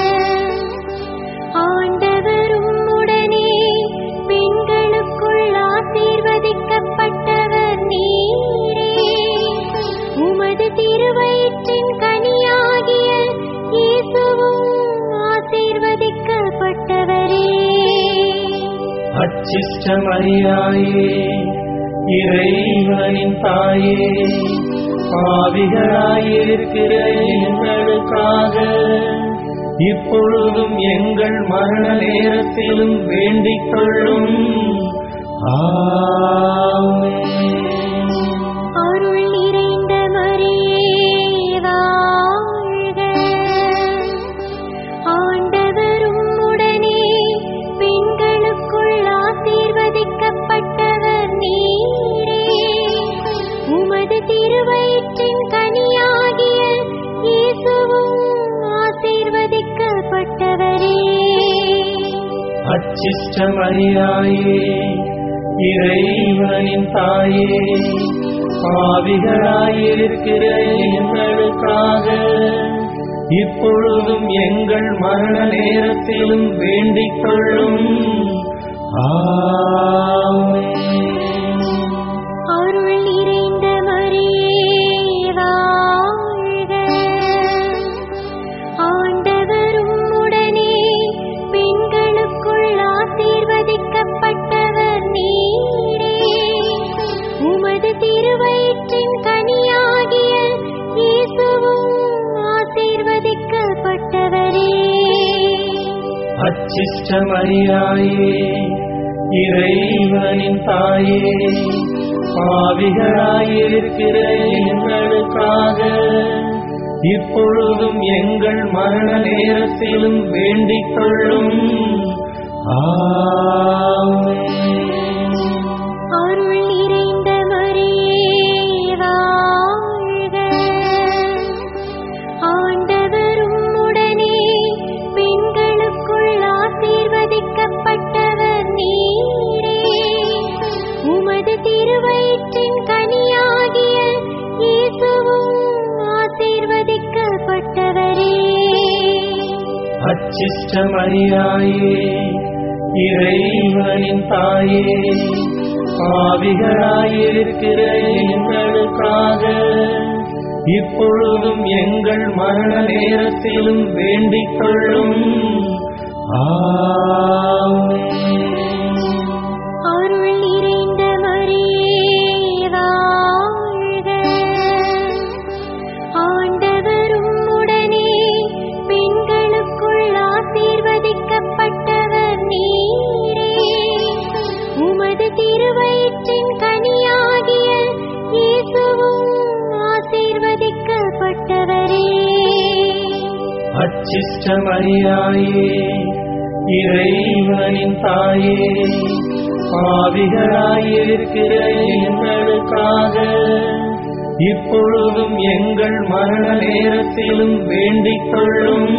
ஆண்டவரும் உடனே பெண்களுக்குள் ஆசீர்வதிக்கப்பட்டவர் நீரே உமது திருவயிற்றின் கனியாகிய இயேசுவும் ஆசீர்வதிக்கப்பட்டவரே அச்சிஷ்ட மரியாயே இறைவனின் தாயே பாவிகளாயிருக்கிற எங்களுக்காக இப்பொழுதும் எங்கள் மரண நேரத்திலும் வேண்டிக் கொள்ளும் ஆமென். அருள் நிறைந்த மரியே வாழ்க ஆண்டவரும் உடனே பெண்களுக்குள் ஆசீர்வதிக்கப்பட்டவர் நீரே உமது திருவயிற்றின் கனியாகிய இயேசுவும் ஆசீர்வதிக்கப்பட்டவரே அச்சிஷ்ட மரியாயே இறைவனின் தாயே பாவிகளாயிருக்கிற எங்களுக்காக இப்பொழுதும் எங்கள் மரண நேரத்திலும் வேண்டிக் கொள்ளும் ஆமென். அருள் நிறைந்த மரியே வாழ்க ஆண்டவரும் உடனே பெண்களுக்குள் ஆசீர்வதிக்கப்பட்டவர் நீரே உமது திருவயிற்றின் கனியாகிய இயேசுவும் ஆசீர்வதிக்கப்பட்டவரே அச்சிஷ்ட மரியாயே இறைவனின் தாயே பாவிகளாயிருக்கிற எங்களுக்காக இப்பொழுதும் எங்கள் மரண நேரத்திலும் வேண்டிக் கொள்ளும் ஆமென். அருள் நிறைந்த மரியே வாழ்க ஆண்டவரும் உடனே பெண்களுக்குள் ஆசீர்வதிக்கப்பட்டவர் நீரே அச்சிஷ்டமரியாயே இறைவனின் தாயே ஆவிகளாயிருக்கிற எங்களுக்காக இப்பொழுதும் எங்கள் மரண நேரத்திலும் வேண்டிக் கொள்ளும் ஆமென். அருள் நிறைந்த மரியே வாழ்க ஆண்டவர் உம்முடனே பெண்களுக்குள் ஆசீர்வதிக்கப்பட்டவர் நீரே உமது திருவயிற்றின் கனியாகிய இயேசுவும் ஆசீர்வதிக்கப்பட்டவரே அச்சிஷ்டமரியாயே இறைவனின் தாயே ஆவிகளாயிருக்கிற எங்களுக்காக இப்பொழுதும் எங்கள் மரண நேரத்திலும் வேண்டிக் கொள்ளும்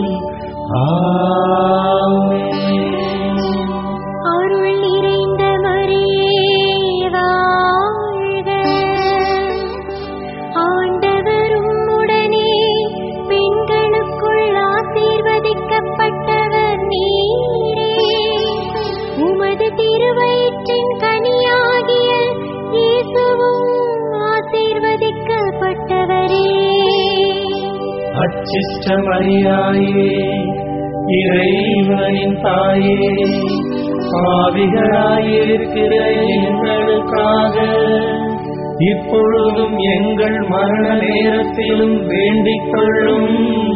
ஆமென். அருள் நிறைந்த மரியே வாழ்க ஆண்டவர் உம்முடனே பெண்களுக்குள் ஆசீர்வதிக்கப்பட்டவர் நீரே உமது திருவயிற்றின் கனியாகிய இயேசுவும் ஆசீர்வதிக்கப்பட்டவரே அச்சிஷ்டமரியாயே இறைவனின் தாயே ஆவிகளாயிருக்கிற எங்களுக்காக இப்பொழுதும் எங்கள் மரண நேரத்திலும் வேண்டிக் கொள்ளும்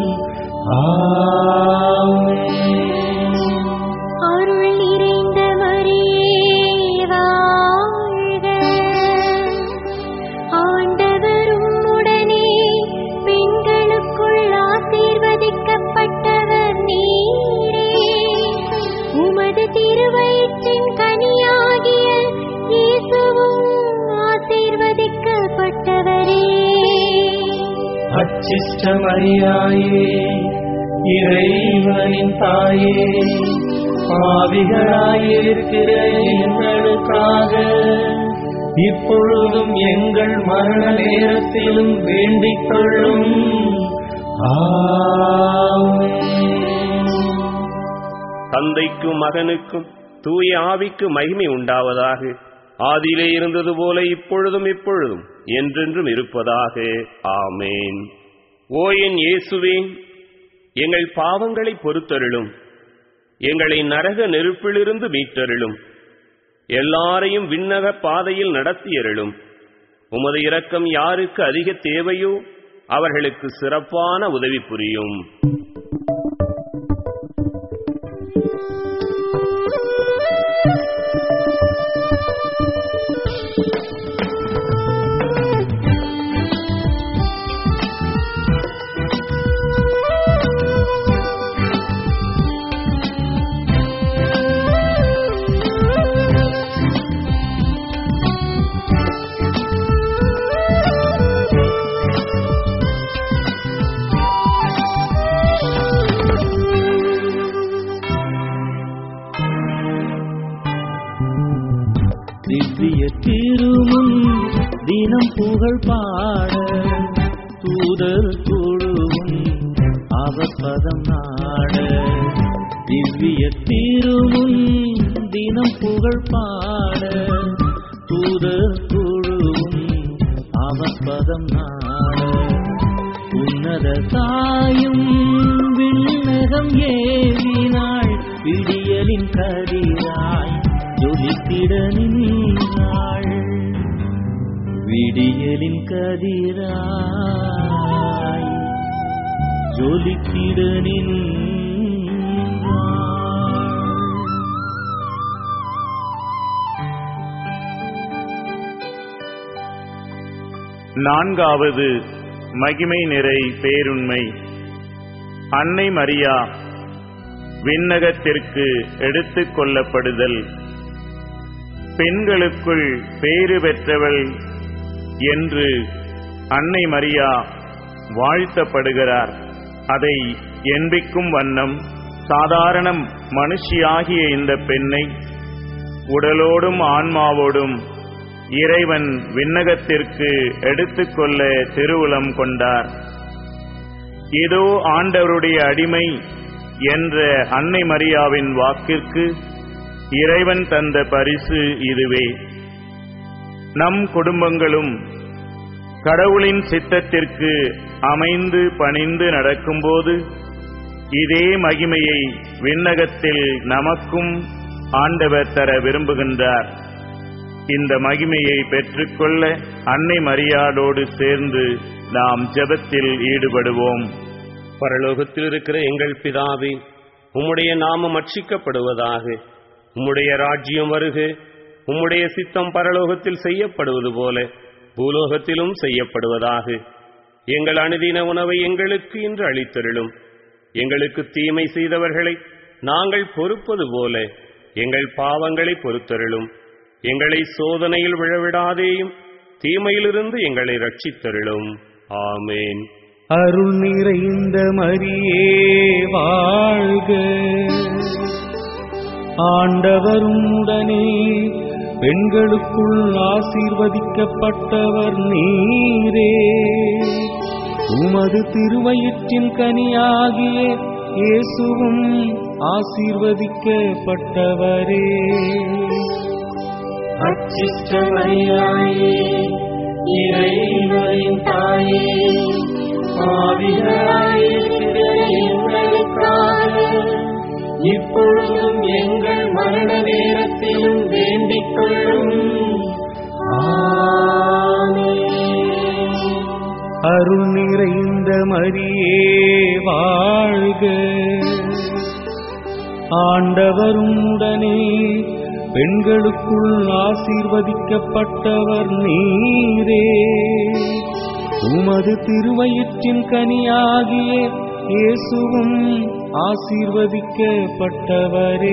ஆமென். அருள் நிறைந்த மரியே வாழ்க ஆண்டவர் உம்முடனே பெண்களுக்குள் ஆசீர்வதிக்கப்பட்டவர் நீரே உமது திருவயிற்றின் கனியாகிய இயேசுவும் ஆசீர்வதிக்கப்பட்டவரே அச்சிஷ்டமரியாயே இறைவனின் தாயே ஆவிகளாயிருக்கிற எங்களுக்காக இப்பொழுதும் எங்கள் மரண நேரத்திலும் வேண்டிக் கொள்ளும் ஆமென். தந்தைக்கும் மகனுக்கும் தூய ஆவிக்கு மகிமை உண்டாவதாக ஆதியிலே இருந்தது போல இப்பொழுதும் இப்பொழுதும் என்றென்றும் இருப்பதாக ஆமேன் ஓ என் இயேசுவே எங்கள் பாவங்களை பொறுத்தருளும் எங்களை நரக நெருப்பிலிருந்து மீட்டருளும் எல்லாரையும் விண்ணக பாதையில் நடத்தியருளும் உமது இரக்கம் யாருக்கு அதிக தேவையோ அவர்களுக்கு சிறப்பான உதவி புரியும் திவ்ய திருமுன் தினம் புகழ் பாட தூதர் குழுவும் அவர் பதம் நாட திவ்ய திருமுன் தினம் புகழ் பாட தூதர் குழுவும் அவர் பதம் நாட உன்னத தாயும் விண்ணகம் ஏவினாள் விடியலின் கதிராய் ஜொலித்திட நின்றாள் விடியலின் கதிராய் ஜொலித்திட நின்றாள் நான்காவது மகிமை நிறை பேருண்மை அன்னை மரியா விண்ணகத்திற்கு எடுத்துக் கொள்ளப்படுதல் பெண்களுக்குள் பேறு பெற்றவள் என்று அன்னை மரியா வாழ்த்தப்படுகிறார் அதை எண்பிக்கும் வண்ணம் சாதாரண மனுஷியாகிய இந்த பெண்ணை உடலோடும் ஆன்மாவோடும் இறைவன் விண்ணகத்திற்கு எடுத்துக்கொள்ள திருவுளம் கொண்டார் இதோ ஆண்டவருடைய அடிமை என்ற அன்னை மரியாவின் வாக்கிற்கு இறைவன் தந்த பரிசு இதுவே நம் குடும்பங்களும் கடவுளின் சித்தத்திற்கு அமைந்து பணிந்து நடக்கும்போது இதே மகிமையை விண்ணகத்தில் நமக்கும் ஆண்டவர் தர விரும்புகின்றார் இந்த மகிமையை பெற்றுக்கொள்ள அன்னை மரியாதோடு சேர்ந்து நாம் ஜெபத்தில் ஈடுபடுவோம் பரலோகத்தில் இருக்கிற எங்கள் பிதாவே உம்முடைய நாமம் அர்ச்சிக்கப்படுவதாக உம்முடைய ராஜ்யம் வருக உம்முடைய சித்தம் பரலோகத்தில் செய்யப்படுவது போல பூலோகத்திலும் செய்யப்படுவதாக எங்கள் அனுதின உணவை எங்களுக்கு இன்று அளித்தருளும் எங்களுக்கு தீமை செய்தவர்களை நாங்கள் பொறுப்பது போல எங்கள் பாவங்களை பொறுத்தருளும் எங்களை சோதனையில் விழவிடாதேயும் தீமையிலிருந்து எங்களை ரட்சித்தருளும் ஆமேன் அருள் நிறைந்த மரியே வாழ்க ஆண்டவரும் உடனே பெண்களுக்குள் ஆசீர்வதிக்கப்பட்டவர் நீரே உமது திருவயிற்றின் கனியாகிய இயேசுவும் ஆசீர்வதிக்கப்பட்டவரே அச்சிஷ்டமையாயே இறைவனின் தாயே ஆவிகளாயிருக்கிற எங்களுக்காக இப்பொழுதும் எங்கள் மரண நேரத்திலும் வேண்டிக் கொள்ளும் ஆமென். அருள் நிறைந்த மரியே வாழ்க ஆண்டவரும் உடனே பெண்களுக்குள் ஆசீர்வதிக்கப்பட்டவர் நீரே உமது திருவயிற்றின் கனியாகிய இயேசுவும் ஆசீர்வதிக்கப்பட்டவரே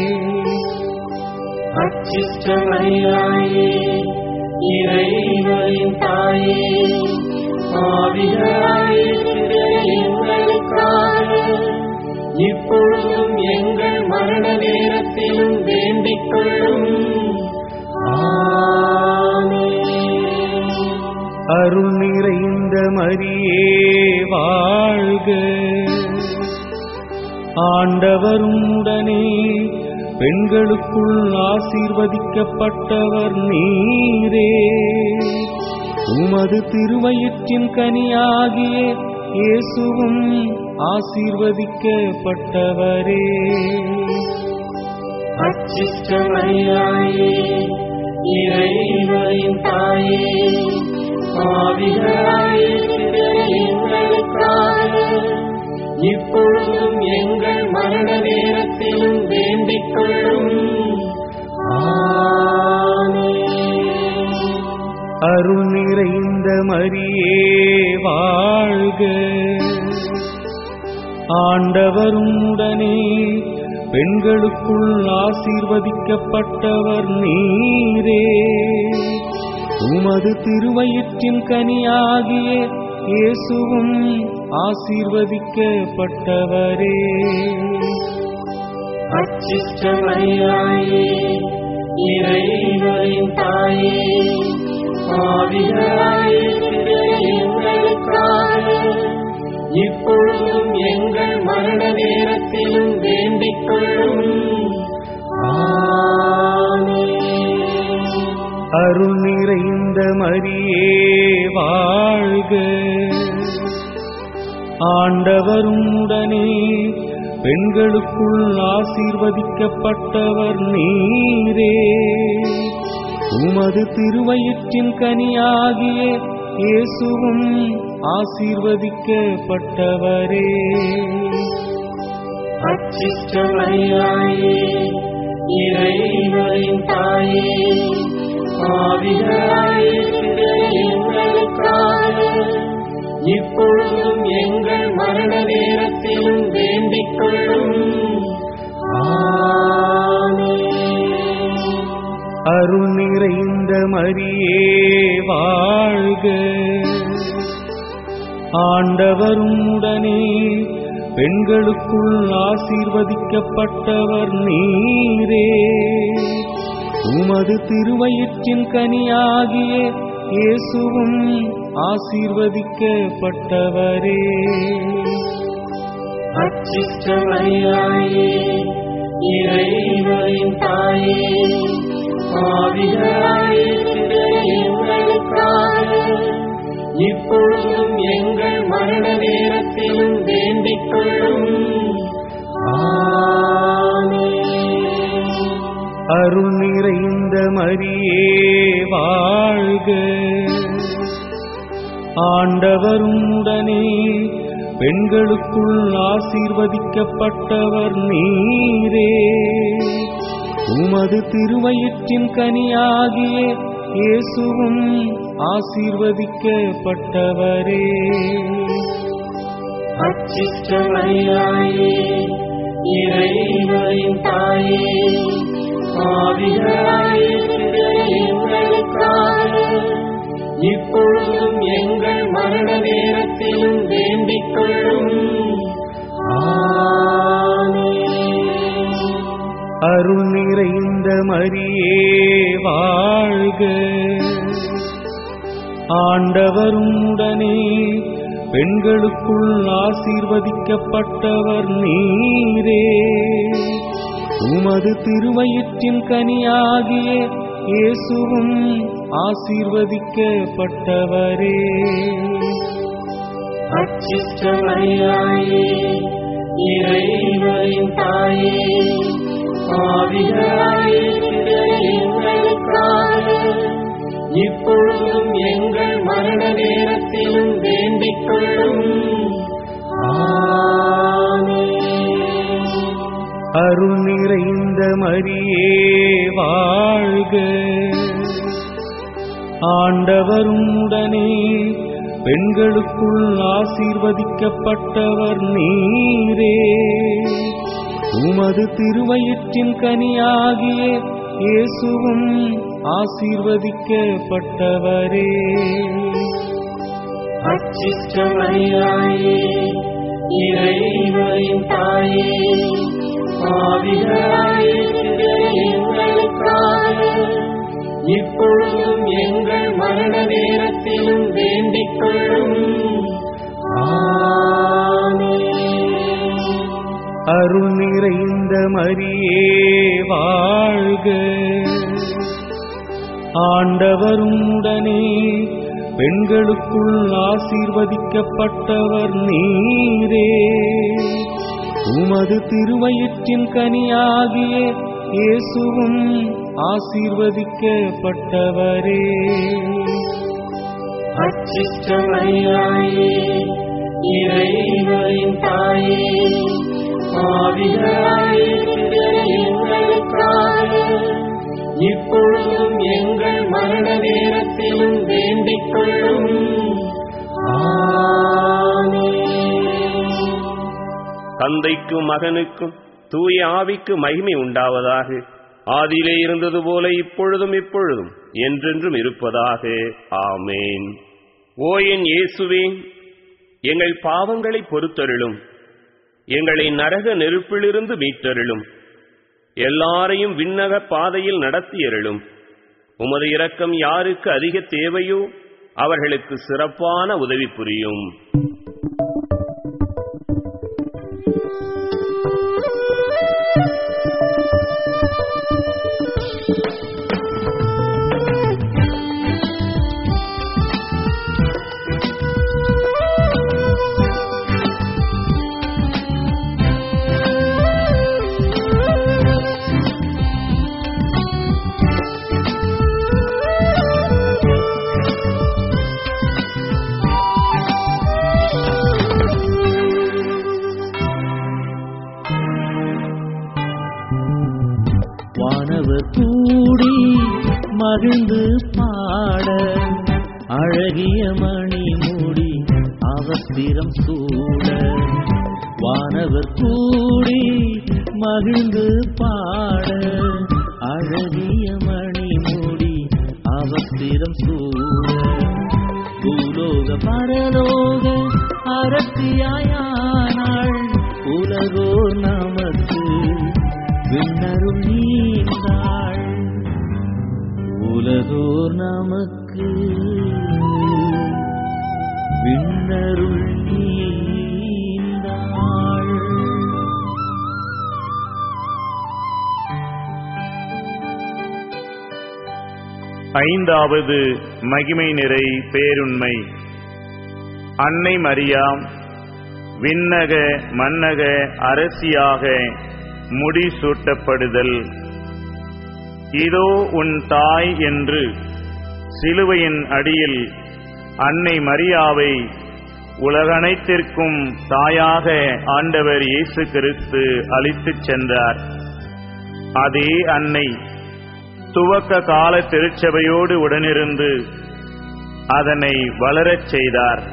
அச்சிஷ்டமையாயே இறைவனின் தாயே ஆவிகளாயிருக்கிற எங்களுக்காக இப்பொழுதும் எங்கள் மரண நேரத்திலும் வேண்டிக் கொள்ளும் ஆமென். அருள் நிறைந்த மரியே வாழ்க ஆண்டவரும் உடனே பெண்களுக்குள் ஆசீர்வதிக்கப்பட்டவர் நீரே உமது திருவயிற்றின் கனியாகிய இயேசுவும் ஆசீர்வதிக்கப்பட்டவரே அச்சிஷ்டமையாயே இறைவனின் தாயே ஆவிகளாயிருக்கிற எங்களுக்காக இப்பொழுதும் எங்கள் மரண நேரத்திலும் வேண்டிக் கொள்ளும் ஆமென். அருள் நிறைந்த மரியே வாழ்க ஆண்டவரும் உடனே பெண்களுக்குள் ஆசீர்வதிக்கப்பட்டவர் நீரே உமது திருவயிற்றின் கனியாகிய இயேசுவும் ஆசீர்வதிக்கப்பட்டவரே அச்சிஷ்டமையாயே இறைவனின் தாயே ஆவிகளாயிருக்கிற எங்களுக்காக இப்பொழுதும் எங்கள் மரண நேரத்திலும் வேண்டிக் கொள்ளும் ஆமென். அருள் நிறைந்த மரியே வாழ்க ஆண்டவரும் உடனே பெண்களுக்குள் ஆசீர்வதிக்கப்பட்டவர் நீரே உமது திருவயிற்றின் கனியாகிய இயேசுவும் ஆசீர்வதிக்கப்பட்டவரே அச்சிஷ்டமையாயே இறைவனின் தாயே ஆவிகளாயிருக்கிற எங்களுக்காக இப்பொழுதும் எங்கள் மரண நேரத்திலும் வேண்டிக் கொள்ளும் ஆமென். அருள் நிறைந்த மரியே வாழ்க ஆண்டவரும் உடனே பெண்களுக்குள் ஆசீர்வதிக்கப்பட்டவர் நீரே உமது திருவயிற்றின் கனியாகிய இயேசுவும் ஆசீர்வதிக்கப்பட்டவரே அச்சிஷ்டமரியாயே இறைவனின் தாயே பாவிகளாயிருக்கிற எங்களுக்காக இப்பொழுதும் எங்கள் மரண நேரத்திலும் வேண்டிக் கொள்ளும் ஆமென். அருள் நிறைந்த மரியே வாழ்க ஆண்டவரும் உடனே பெண்களுக்குள் ஆசீர்வதிக்கப்பட்டவர் நீரே உமது திருவயிற்றின் கனியாகிய இயேசுவும் ஆசீர்வதிக்கப்பட்டவரே அச்சிஷ்டமரியாயே இறைவனின் தாயே பாவிகளாயிருக்கிற எங்களுக்காக இப்பொழுதும் எங்கள் மரண நேரத்திலும் வேண்டிக் கொள்ளும் ஆமென். அருள் நிறைந்த மரியே வாழ்க ஆண்டவரும் உடனே பெண்களுக்குள் ஆசீர்வதிக்கப்பட்டவர் நீரே உமது திருவயிற்றின் கனியாகிய இயேசுவும் ஆசீர்வதிக்கப்பட்டவரே அச்சிஷ்டமரியாயே இறைவனின் தாயே பாவிகளாயிருக்கிற எங்களுக்காக இப்பொழுதும் எங்கள் மரண நேரத்திலும் வேண்டிக் கொள்ளும் ஆமென். அருள் நிறைந்த மரியே வாழ்க ஆண்டவரும் உடனே பெண்களுக்குள் ஆசீர்வதிக்கப்பட்டவர் நீரே உமது திருவயிற்றின் கனியாகிய இயேசுவும் ஆசீர்வதிக்கப்பட்டவரே அச்சிஷ்டமரியாயே இறைவனின் தாயே பாவிகளாயிருக்கிற எங்களுக்காக இப்பொழுதும் எங்கள் மரண நேரத்திலும் வேண்டிக் கொள்ளும் ஆமென். அருள் நிறைந்த மரியே வாழ்க ஆண்டவரும் உடனே பெண்களுக்குள் ஆசீர்வதிக்கப்பட்டவர் நீரே உமது திருவயிற்றின் கனியாகிய இயேசுவும் ஆசீர்வதிக்கப்பட்டவரே அச்சிஷ்டமரியாயே இறைவனின் தாயே பாவிகளாயிருக்கிற எங்களுக்காக இப்பொழுதும் எங்கள் மரண நேரத்திலும் வேண்டிக் கொள்ளும் ஆமென். தந்தைக்கும் மகனுக்கும் தூய ஆவிக்கு மகிமை உண்டாவதாக ஆதியிலே இருந்தது போல இப்பொழுதும் இப்பொழுதும் என்றென்றும் இருப்பதாக ஆமேன் ஓ என் இயேசுவே எங்கள் பாவங்களை பொறுத்தருளும் எங்களை நரக நெருப்பிலிருந்து மீட்டருளும் எல்லாரையும் விண்ணக பாதையில் நடத்தியருளும் உமது இரக்கம் யாருக்கு அதிக தேவையோ அவர்களுக்கு சிறப்பான உதவி புரியும் வானவர் கூடி மகிழ்ந்து பாட அழகிய மணி மூடி அவசிரம் சூட வானவர் கூடி மகிழ்ந்து பாட அழகிய மணி மூடி அவசிரம் சூட பூலோக பரலோக அரசியாயானாள் உலகோர் நமக்கு விண்ணருள் நீந்தாள் உலகோர் நமக்கு விண்ணருள் நீந்தாள் ஐந்தாவது மகிமை நிறை பேருண்மை அன்னை மரியாம் விண்ணக மன்னக அரசியாக முடிசூட்டப்படுதல் இதோ உன் தாய் என்று சிலுவையின் அடியில் அன்னை மரியாவை உலகனைத்திற்கும் தாயாக ஆண்டவர் இயேசு கிறிஸ்து அளித்துச் சென்றார் அதே அன்னை துவக்க கால திருச்சபையோடு உடனிருந்து அதனை வளரச் செய்தார்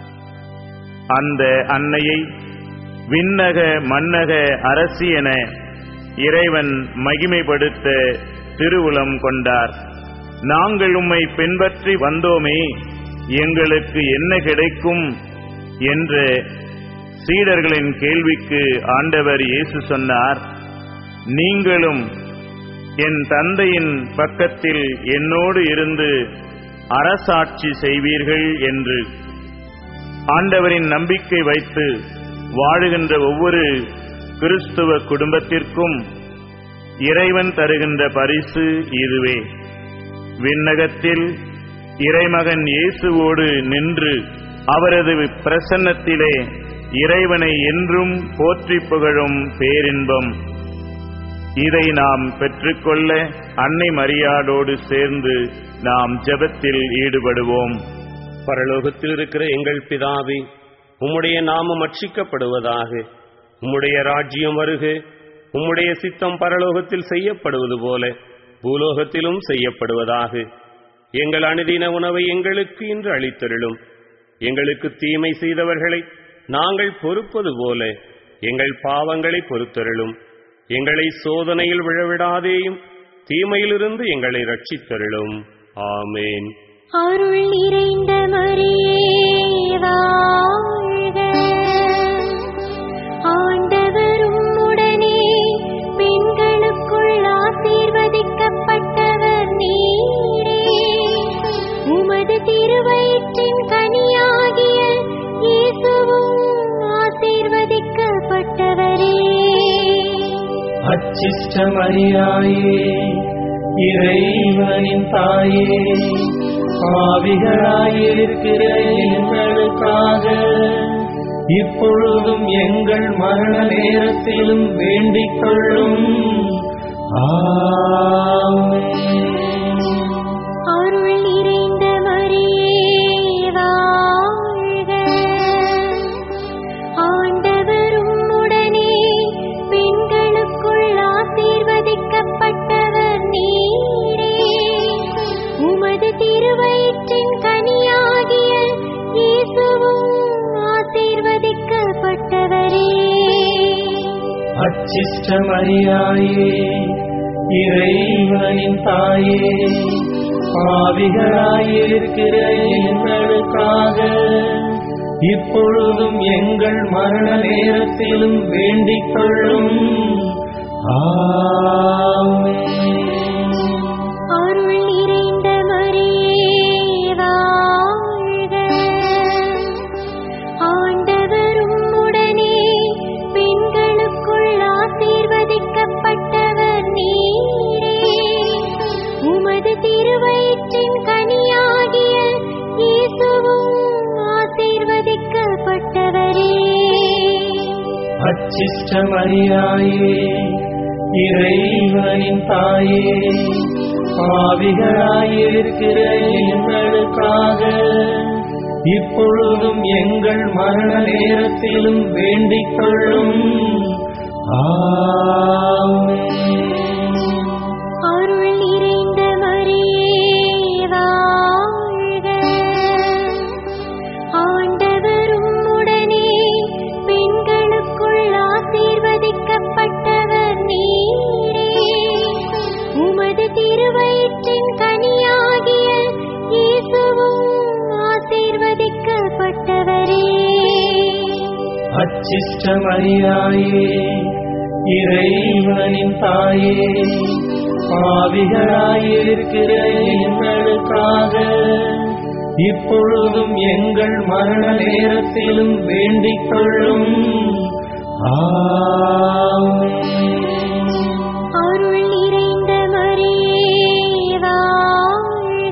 அந்த அன்னையை விண்ணக மன்னக அரசி என இறைவன் மகிமைப்படுத்த திருவுளம் கொண்டார் நாங்கள் உம்மை பின்பற்றி வந்தோமே எங்களுக்கு என்ன கிடைக்கும் என்ற சீடர்களின் கேள்விக்கு ஆண்டவர் இயேசு சொன்னார் நீங்களும் என் தந்தையின் பக்கத்தில் என்னோடு இருந்து அரசாட்சி செய்வீர்கள் என்று ஆண்டவரின் நம்பிக்கை வைத்து வாழுகின்ற ஒவ்வொரு கிறிஸ்துவ குடும்பத்திற்கும் இறைவன் தருகின்ற பரிசு இதுவே விண்ணகத்தில் இறைமகன் இயேசுவோடு நின்று அவரது பிரசன்னத்திலே இறைவனை என்றும் போற்றி புகழும் பேரின்பம் இதை நாம் பெற்றுக்கொள்ள அன்னை மரியாடோடு சேர்ந்து நாம் ஜெபத்தில் ஈடுபடுவோம் பரலோகத்தில் இருக்கிற எங்கள் பிதாவே உம்முடைய நாமம் அட்சிக்கப்படுவதாக உம்முடைய ராஜ்யம் வருக உம்முடைய சித்தம் பரலோகத்தில் செய்யப்படுவது போல பூலோகத்திலும் செய்யப்படுவதாக எங்கள் அனுதின உணவை எங்களுக்கு இன்று அளித்தருளும் எங்களுக்கு தீமை செய்தவர்களை நாங்கள் பொறுப்பது போல எங்கள் பாவங்களை பொறுத்தருளும் எங்களை சோதனையில் விழவிடாதேயும் தீமையிலிருந்து எங்களை ரட்சித்தருளும் ஆமேன் அருள் நிறைந்த மரியே வாழ்க ஆண்டவரும் உடனே பெண்களுக்குள் ஆசீர்வதிக்கப்பட்டவர் நீரே உமது திருவயிற்றின் கனியாகிய இயேசுவும் ஆசீர்வதிக்கப்பட்டவரே அச்சிஷ்ட மரியாயே இறைவனின் தாயே பாவிகளாயிருக்கிற எங்களுக்காக இப்பொழுதும் எங்கள் மரண நேரத்திலும் வேண்டிக் கொள்ளும் ஆமென். அருள் நிறைந்த மரியே வாழ்க ஆண்டவரும் உடனே பெண்களுக்குள் ஆசீர்வதிக்கப்பட்டவர் நீரே உமது திருவயிற்றின் கனியாகிய இயேசுவும் ஆசீர்வதிக்கப்பட்டவரே அச்சிஷ்ட மரியாயே இறைவனின் தாயே பாவிகளாயிருக்கிற எங்களுக்காக இப்பொழுதும் எங்கள் மரண நேரத்திலும் வேண்டிக் கொள்ளும் ஆமென். அருள் நிறைந்த மரியே வாழ்க ஆண்டவரும் உடனே பெண்களுக்குள் ஆசீர்வதிக்கப்பட்டவர் நீரே உமது திருவயிற்றின் கனியாகிய இயேசுவும் ஆசீர்வதிக்கப்பட்டவரே அச்சிஷ்ட மரியாயே இறைவனின் தாயே பாவிகளாயிருக்கிற எங்களுக்காக இப்பொழுதும் எங்கள் மரண நேரத்திலும் வேண்டிக் கொள்ளும் ஆமென். அருள் நிறைந்த மரியே வாழ்க ஆண்டவரும் உடனே பெண்களுக்குள் ஆசீர்வதிக்கப்பட்டவர் நீரே உமது திருவயிற்றின் கனியாகிய இயேசுவும் ஆசீர்வதிக்கப்பட்டவரே அச்சிஷ்ட மரியாயே இறைவனின் தாயே பாவிகளாயிருக்கிற எங்களுக்காக இப்பொழுதும் எங்கள் மரண நேரத்திலும் வேண்டிக் கொள்ளும் ஆமென். அருள் நிறைந்த மரியே வாழ்க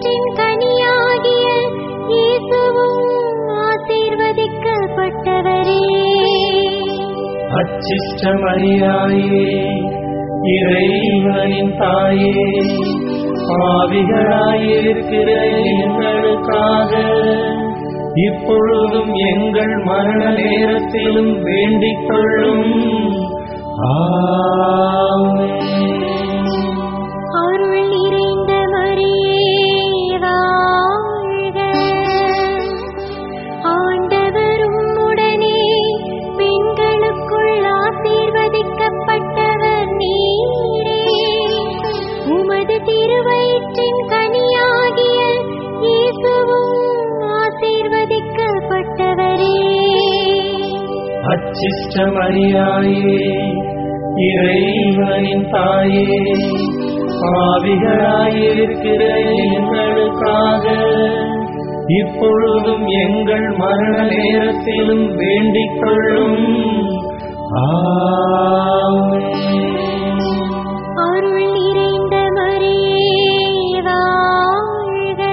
வயிற்றின் கனியாகிய இயேசுவும் ஆசீர்வதிக்கப்பட்டவரே அச்சிஷ்ட மரியாயே இறைவனின் தாயே பாவிகளாயிருக்கிற எங்களுக்காக இப்பொழுதும் எங்கள் மரண நேரத்திலும் வேண்டிக் கொள்ளும் ஆமென். அருள் நிறைந்த மரியே வாழ்க ஆண்டவரும் உடனே பெண்களுக்குள் ஆசீர்வதிக்கப்பட்டவர் நீரே உமது திருவயிற்றின் கனியாகிய இயேசுவும் ஆசீர்வதிக்கப்பட்டவரே அச்சிஷ்ட மரியாயே இறைவனின் தாயே பாவிகளாயிருக்கிற எங்களுக்காக இப்பொழுதும் எங்கள் மரண நேரத்திலும் வேண்டிக் கொள்ளும் ஆமென். அருள் நிறைந்த மரியே வாழ்க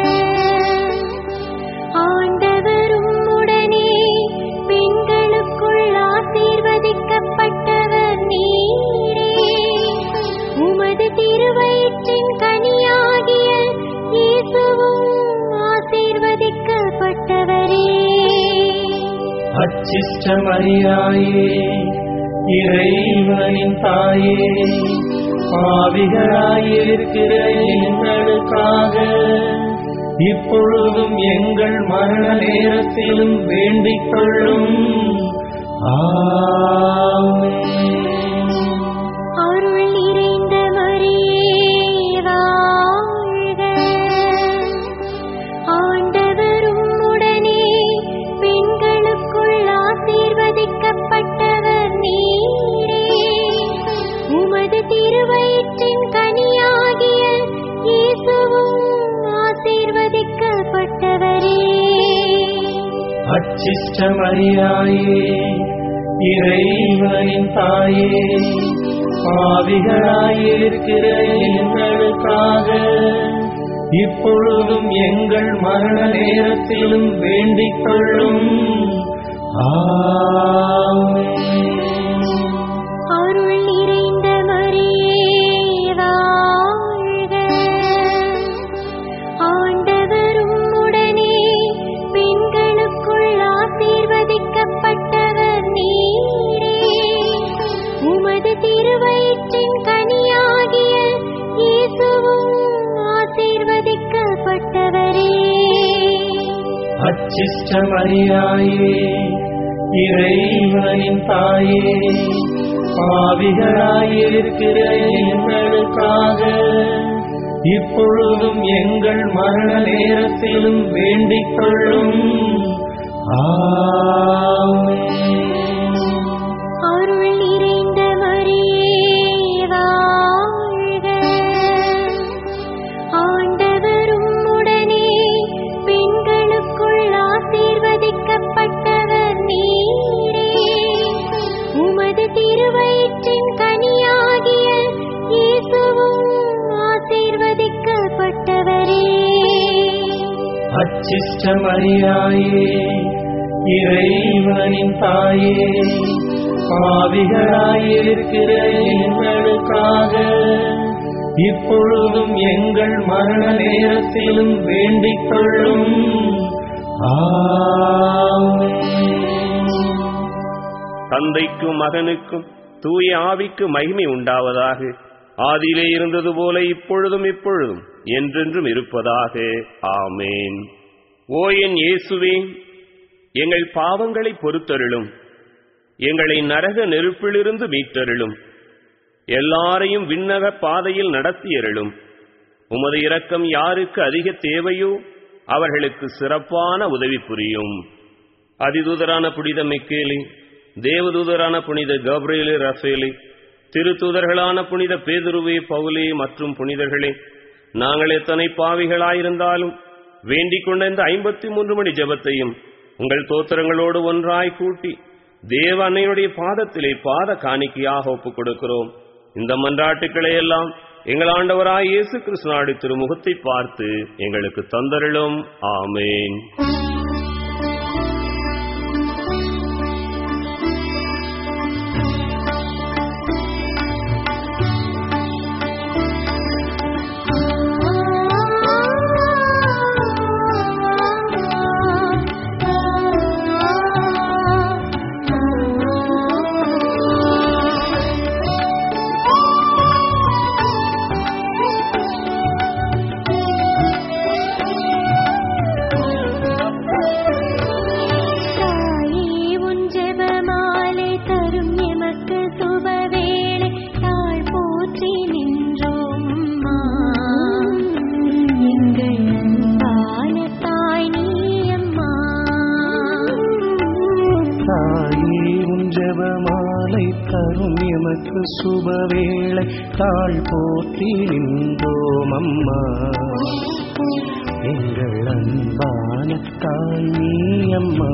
ஆண்டவரும் உடனே பெண்களுக்குள் ஆசீர்வதிக்கப்பட்டவர் நீரே உமது திருவயிற்றின் கனியாகிய இயேசுவும் ஆசீர்வதிக்கப்பட்டவரே அச்சிஷ்ட மரியாயே இறைவனின் தாயே பாவிகளாயிருக்கிற எங்களுக்காக இப்பொழுதும் எங்கள் மரண நேரத்திலும் வேண்டிக் கொள்ளும் ஆமென். அருள் நிறைந்த மரியே வாழ்க ஆண்டவரும் உடனே பெண்களுக்குள் ஆசீர்வதிக்கப்பட்டவர் நீரே உமது திருவயிற்றின் கனியாகிய இயேசுவும் ஆசீர்வதிக்கப்பட்டவரே அச்சிஷ்ட மரியாயே இறைவனின் தாயே பாவிகளாயிருக்கிற எங்களுக்காக இப்பொழுதும் எங்கள் மரண நேரத்திலும் வேண்டிக் கொள்ளும் ஆமென். அருள் நிறைந்த மரியே வாழ்க ஆண்டவரும் உடனே பெண்களுக்குள் ஆசீர்வதிக்கப்பட்டவர் நீரே உமது திருவயிற்றின் கனியாகிய இயேசுவும் ஆசீர்வதிக்கப்பட்டவரே அச்சிஷ்ட மரியாயே இறைவனின் தாயே பாவிகளாயிருக்கிற எங்களுக்காக இப்பொழுதும் எங்கள் மரண நேரத்திலும் வேண்டிக் கொள்ளும் ஆமென். அருள் நிறைந்த மரியே வாழ்க ஆண்டவரும் உடனே பெண்களுக்குள் ஆசீர்வதிக்கப்பட்டவர் நீரே உமது திருவயிற்றின் கனியாகிய இயேசுவும் ஆசீர்வதிக்கப்பட்டவரே அச்சிஷ்ட மரியாயே இறைவனின் தாயே பாவிகளாயிருக்கிற எங்களுக்காக இப்பொழுதும் எங்கள் மரண நேரத்திலும் வேண்டிக் கொள்ளும் ஆமென். தந்தைக்கும் மகனுக்கும் தூய ஆவிக்கு மகிமை உண்டாவதாக ஆதியிலே இருந்தது போல இப்பொழுதும் இப்பொழுதும் என்றென்றும் இருப்பதாக ஆமேன் ஓ என் இயேசுவே எங்கள் பாவங்களை பொறுத்தருளும் எங்களை நரக நெருப்பிலிருந்து மீட்டருளும் எல்லாரையும் விண்ணக பாதையில் நடத்தியருளும் உமது இரக்கம் யாருக்கு அதிக தேவையோ அவர்களுக்கு சிறப்பான உதவி புரியும் அதிதூதரான புனித மிக்கேலி தேவதூதரான புனித கப்ரேலு ரஃபேலி திருத்தூதர்களான புனித பேதுருவே பவுலே மற்றும் புனிதர்களே நாங்கள் எத்தனை பாவிகளாயிருந்தாலும் வேண்டிக் கொண்ட இந்த ஐம்பத்தி மூன்று மணி ஜெபத்தையும் உங்கள் தோத்திரங்களோடு ஒன்றாய் கூட்டி தேவ அன்னையுடைய பாதத்திலே பாத காணிக்கையாக ஒப்புக் கொடுக்கிறோம் இந்த மன்றாட்டுக்களை எல்லாம் எங்கள் ஆண்டவராய் இயேசு கிறிஸ்துநாடு திருமுகத்தை பார்த்து எங்களுக்கு தந்தருளும் ஆமேன் தாயே உன் ஜெபமாலை தரும் எமக்கு சுபவேளை தாழ் போற்றி நின்றோம் அம்மா. எங்கள் அன்பான தாய் நீ அம்மா. தாயே உன் ஜெபமாலை தரும் எமக்கு சுபவேளை தாழ் போற்றி நின்றோம் அம்மா எங்கள் அன்பான தாய் நீ அம்மா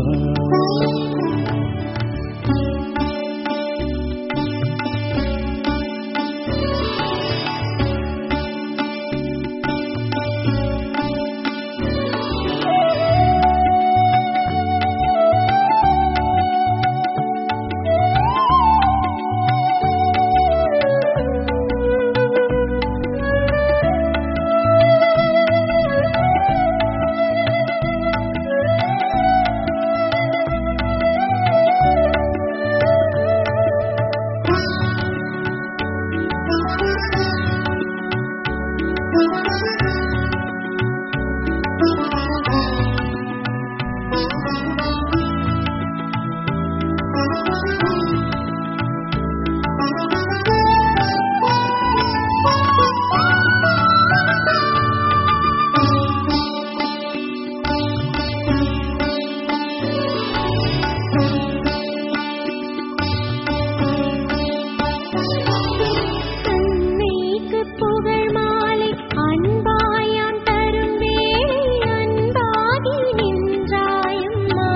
அன்னைக்கு புகழ் மாலை அன்பாயாம் தரும் வேளை அன்பாகி நின்றாயம்மா.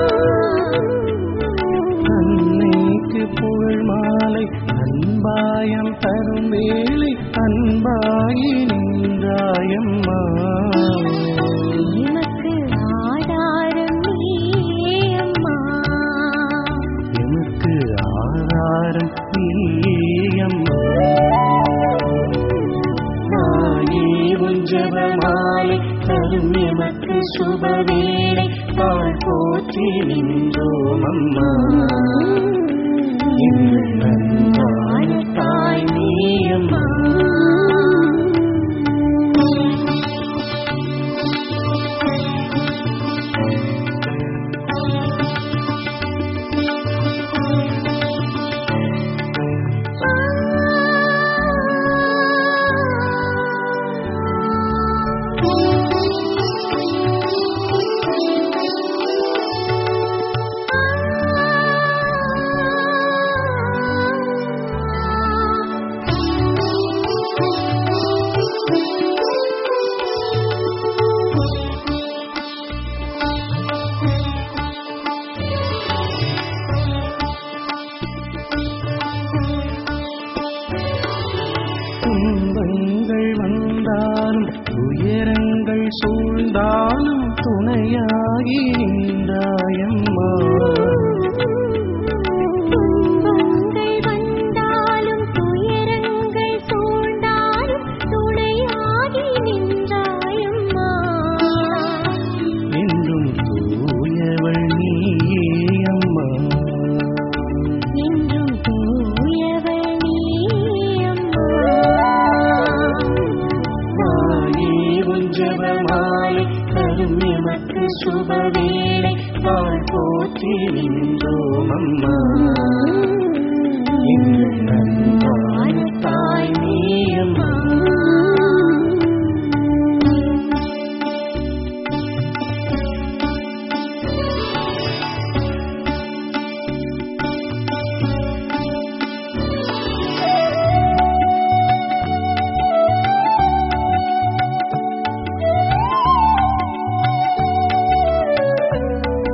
அன்னைக்கு புகழ் மாலை அன்பாயம் தரும் வேளை அன்பாகி நின்றாயம்மா எமக்கு ஆதாரம் நீயே அம்மா. எமக்கு ஆதாரம் நீயம்மா தாயே உன் ஜெபமாலை தரும் எமக்கு சுபவேளை தாழ் போற்றி நின்றோம் அம்மா எங்கள் அன்பான தாய் நீயம்மா துன்பங்கள் வந்தாலும் துயரங்கள் சூழ்ந்தாலும் துணையாகி நின்றாயம்மா துன்பங்கள் வந்தாலும் துயரங்கள் சூழ்ந்தாலும் துணையாகி நின்றாயம்மா. என்றும் தூயவள் நீயே அம்மா என்றும் தூயவள் நீ அம்மா. தாயே உன் ஜெபமாலை தரும் எமக்கு சுபவேளை வாழ் போற்றி நின்றோம் அம்மா எங்கள் அன்பான தாய் நீயம்மா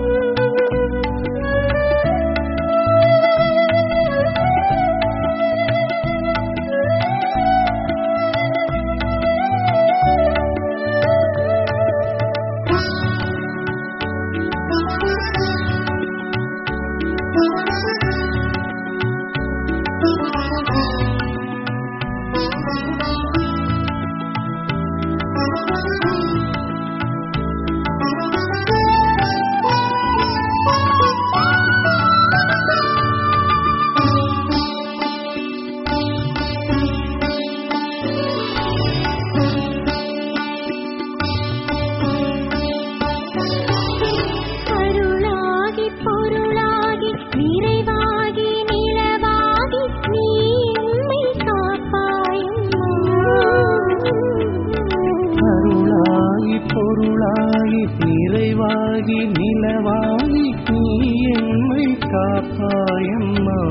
ஆ நிழலாகி நிலவாகி நீ என்னை காப்பாயம்மா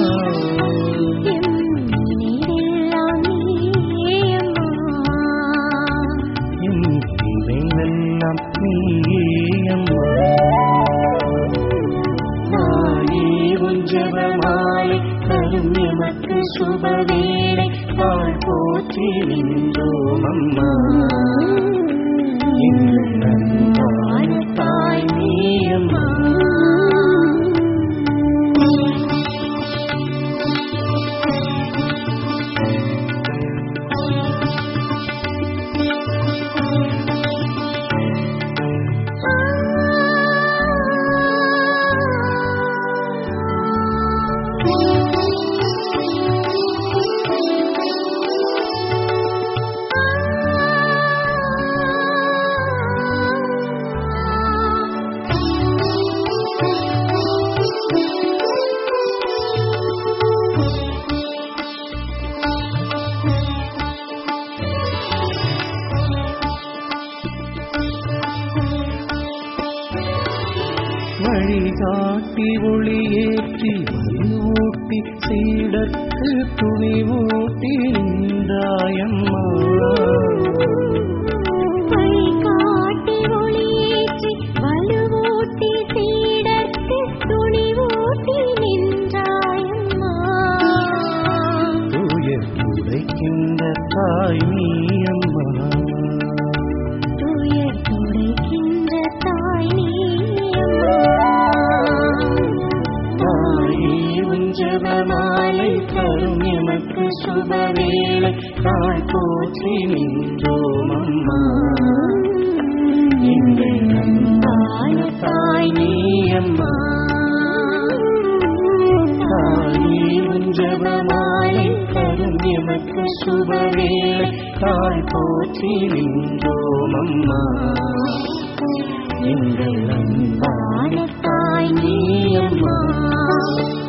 எம்மினிதெல்லாம் நீயம்மா என் இவைவெல்லாம் நீயம்மா தாயே உன் ஜெபமாலை தரும் எமக்கு சுபவேளை வாழ் போற்றி நின்றோம் அம்மா எங்கள் அன்பான தாய் நீயம்மா வழிகாட்டி ஒளியேற்றி வலுவூட்டி சீடற்கு துணிவூட்டி நின்றாயம்மா வழிகாட்டி ஒளியேற்றி வலுவூட்டி சீடர்க்கு துணிவூட்டி நின்றாயம்மா துயர் உதைக்கின்ற தாய் நீயம்மா துயர் துடைக்கின்ற தாய் நீயம்மா தாயே உன் ஜெபமாலை தரும் எமக்கு சுபவேளை தாய் போற்றி நின்றோம் அம்மா எங்கள் அன்பான தாய் நீயம்மா தாயே உன் ஜெபமாலை தரும் எமக்கு சுபவேளை தாய் போற்றி நின்றோம் அம்மா எங்கள் அன்பான தாய் நீயம்மா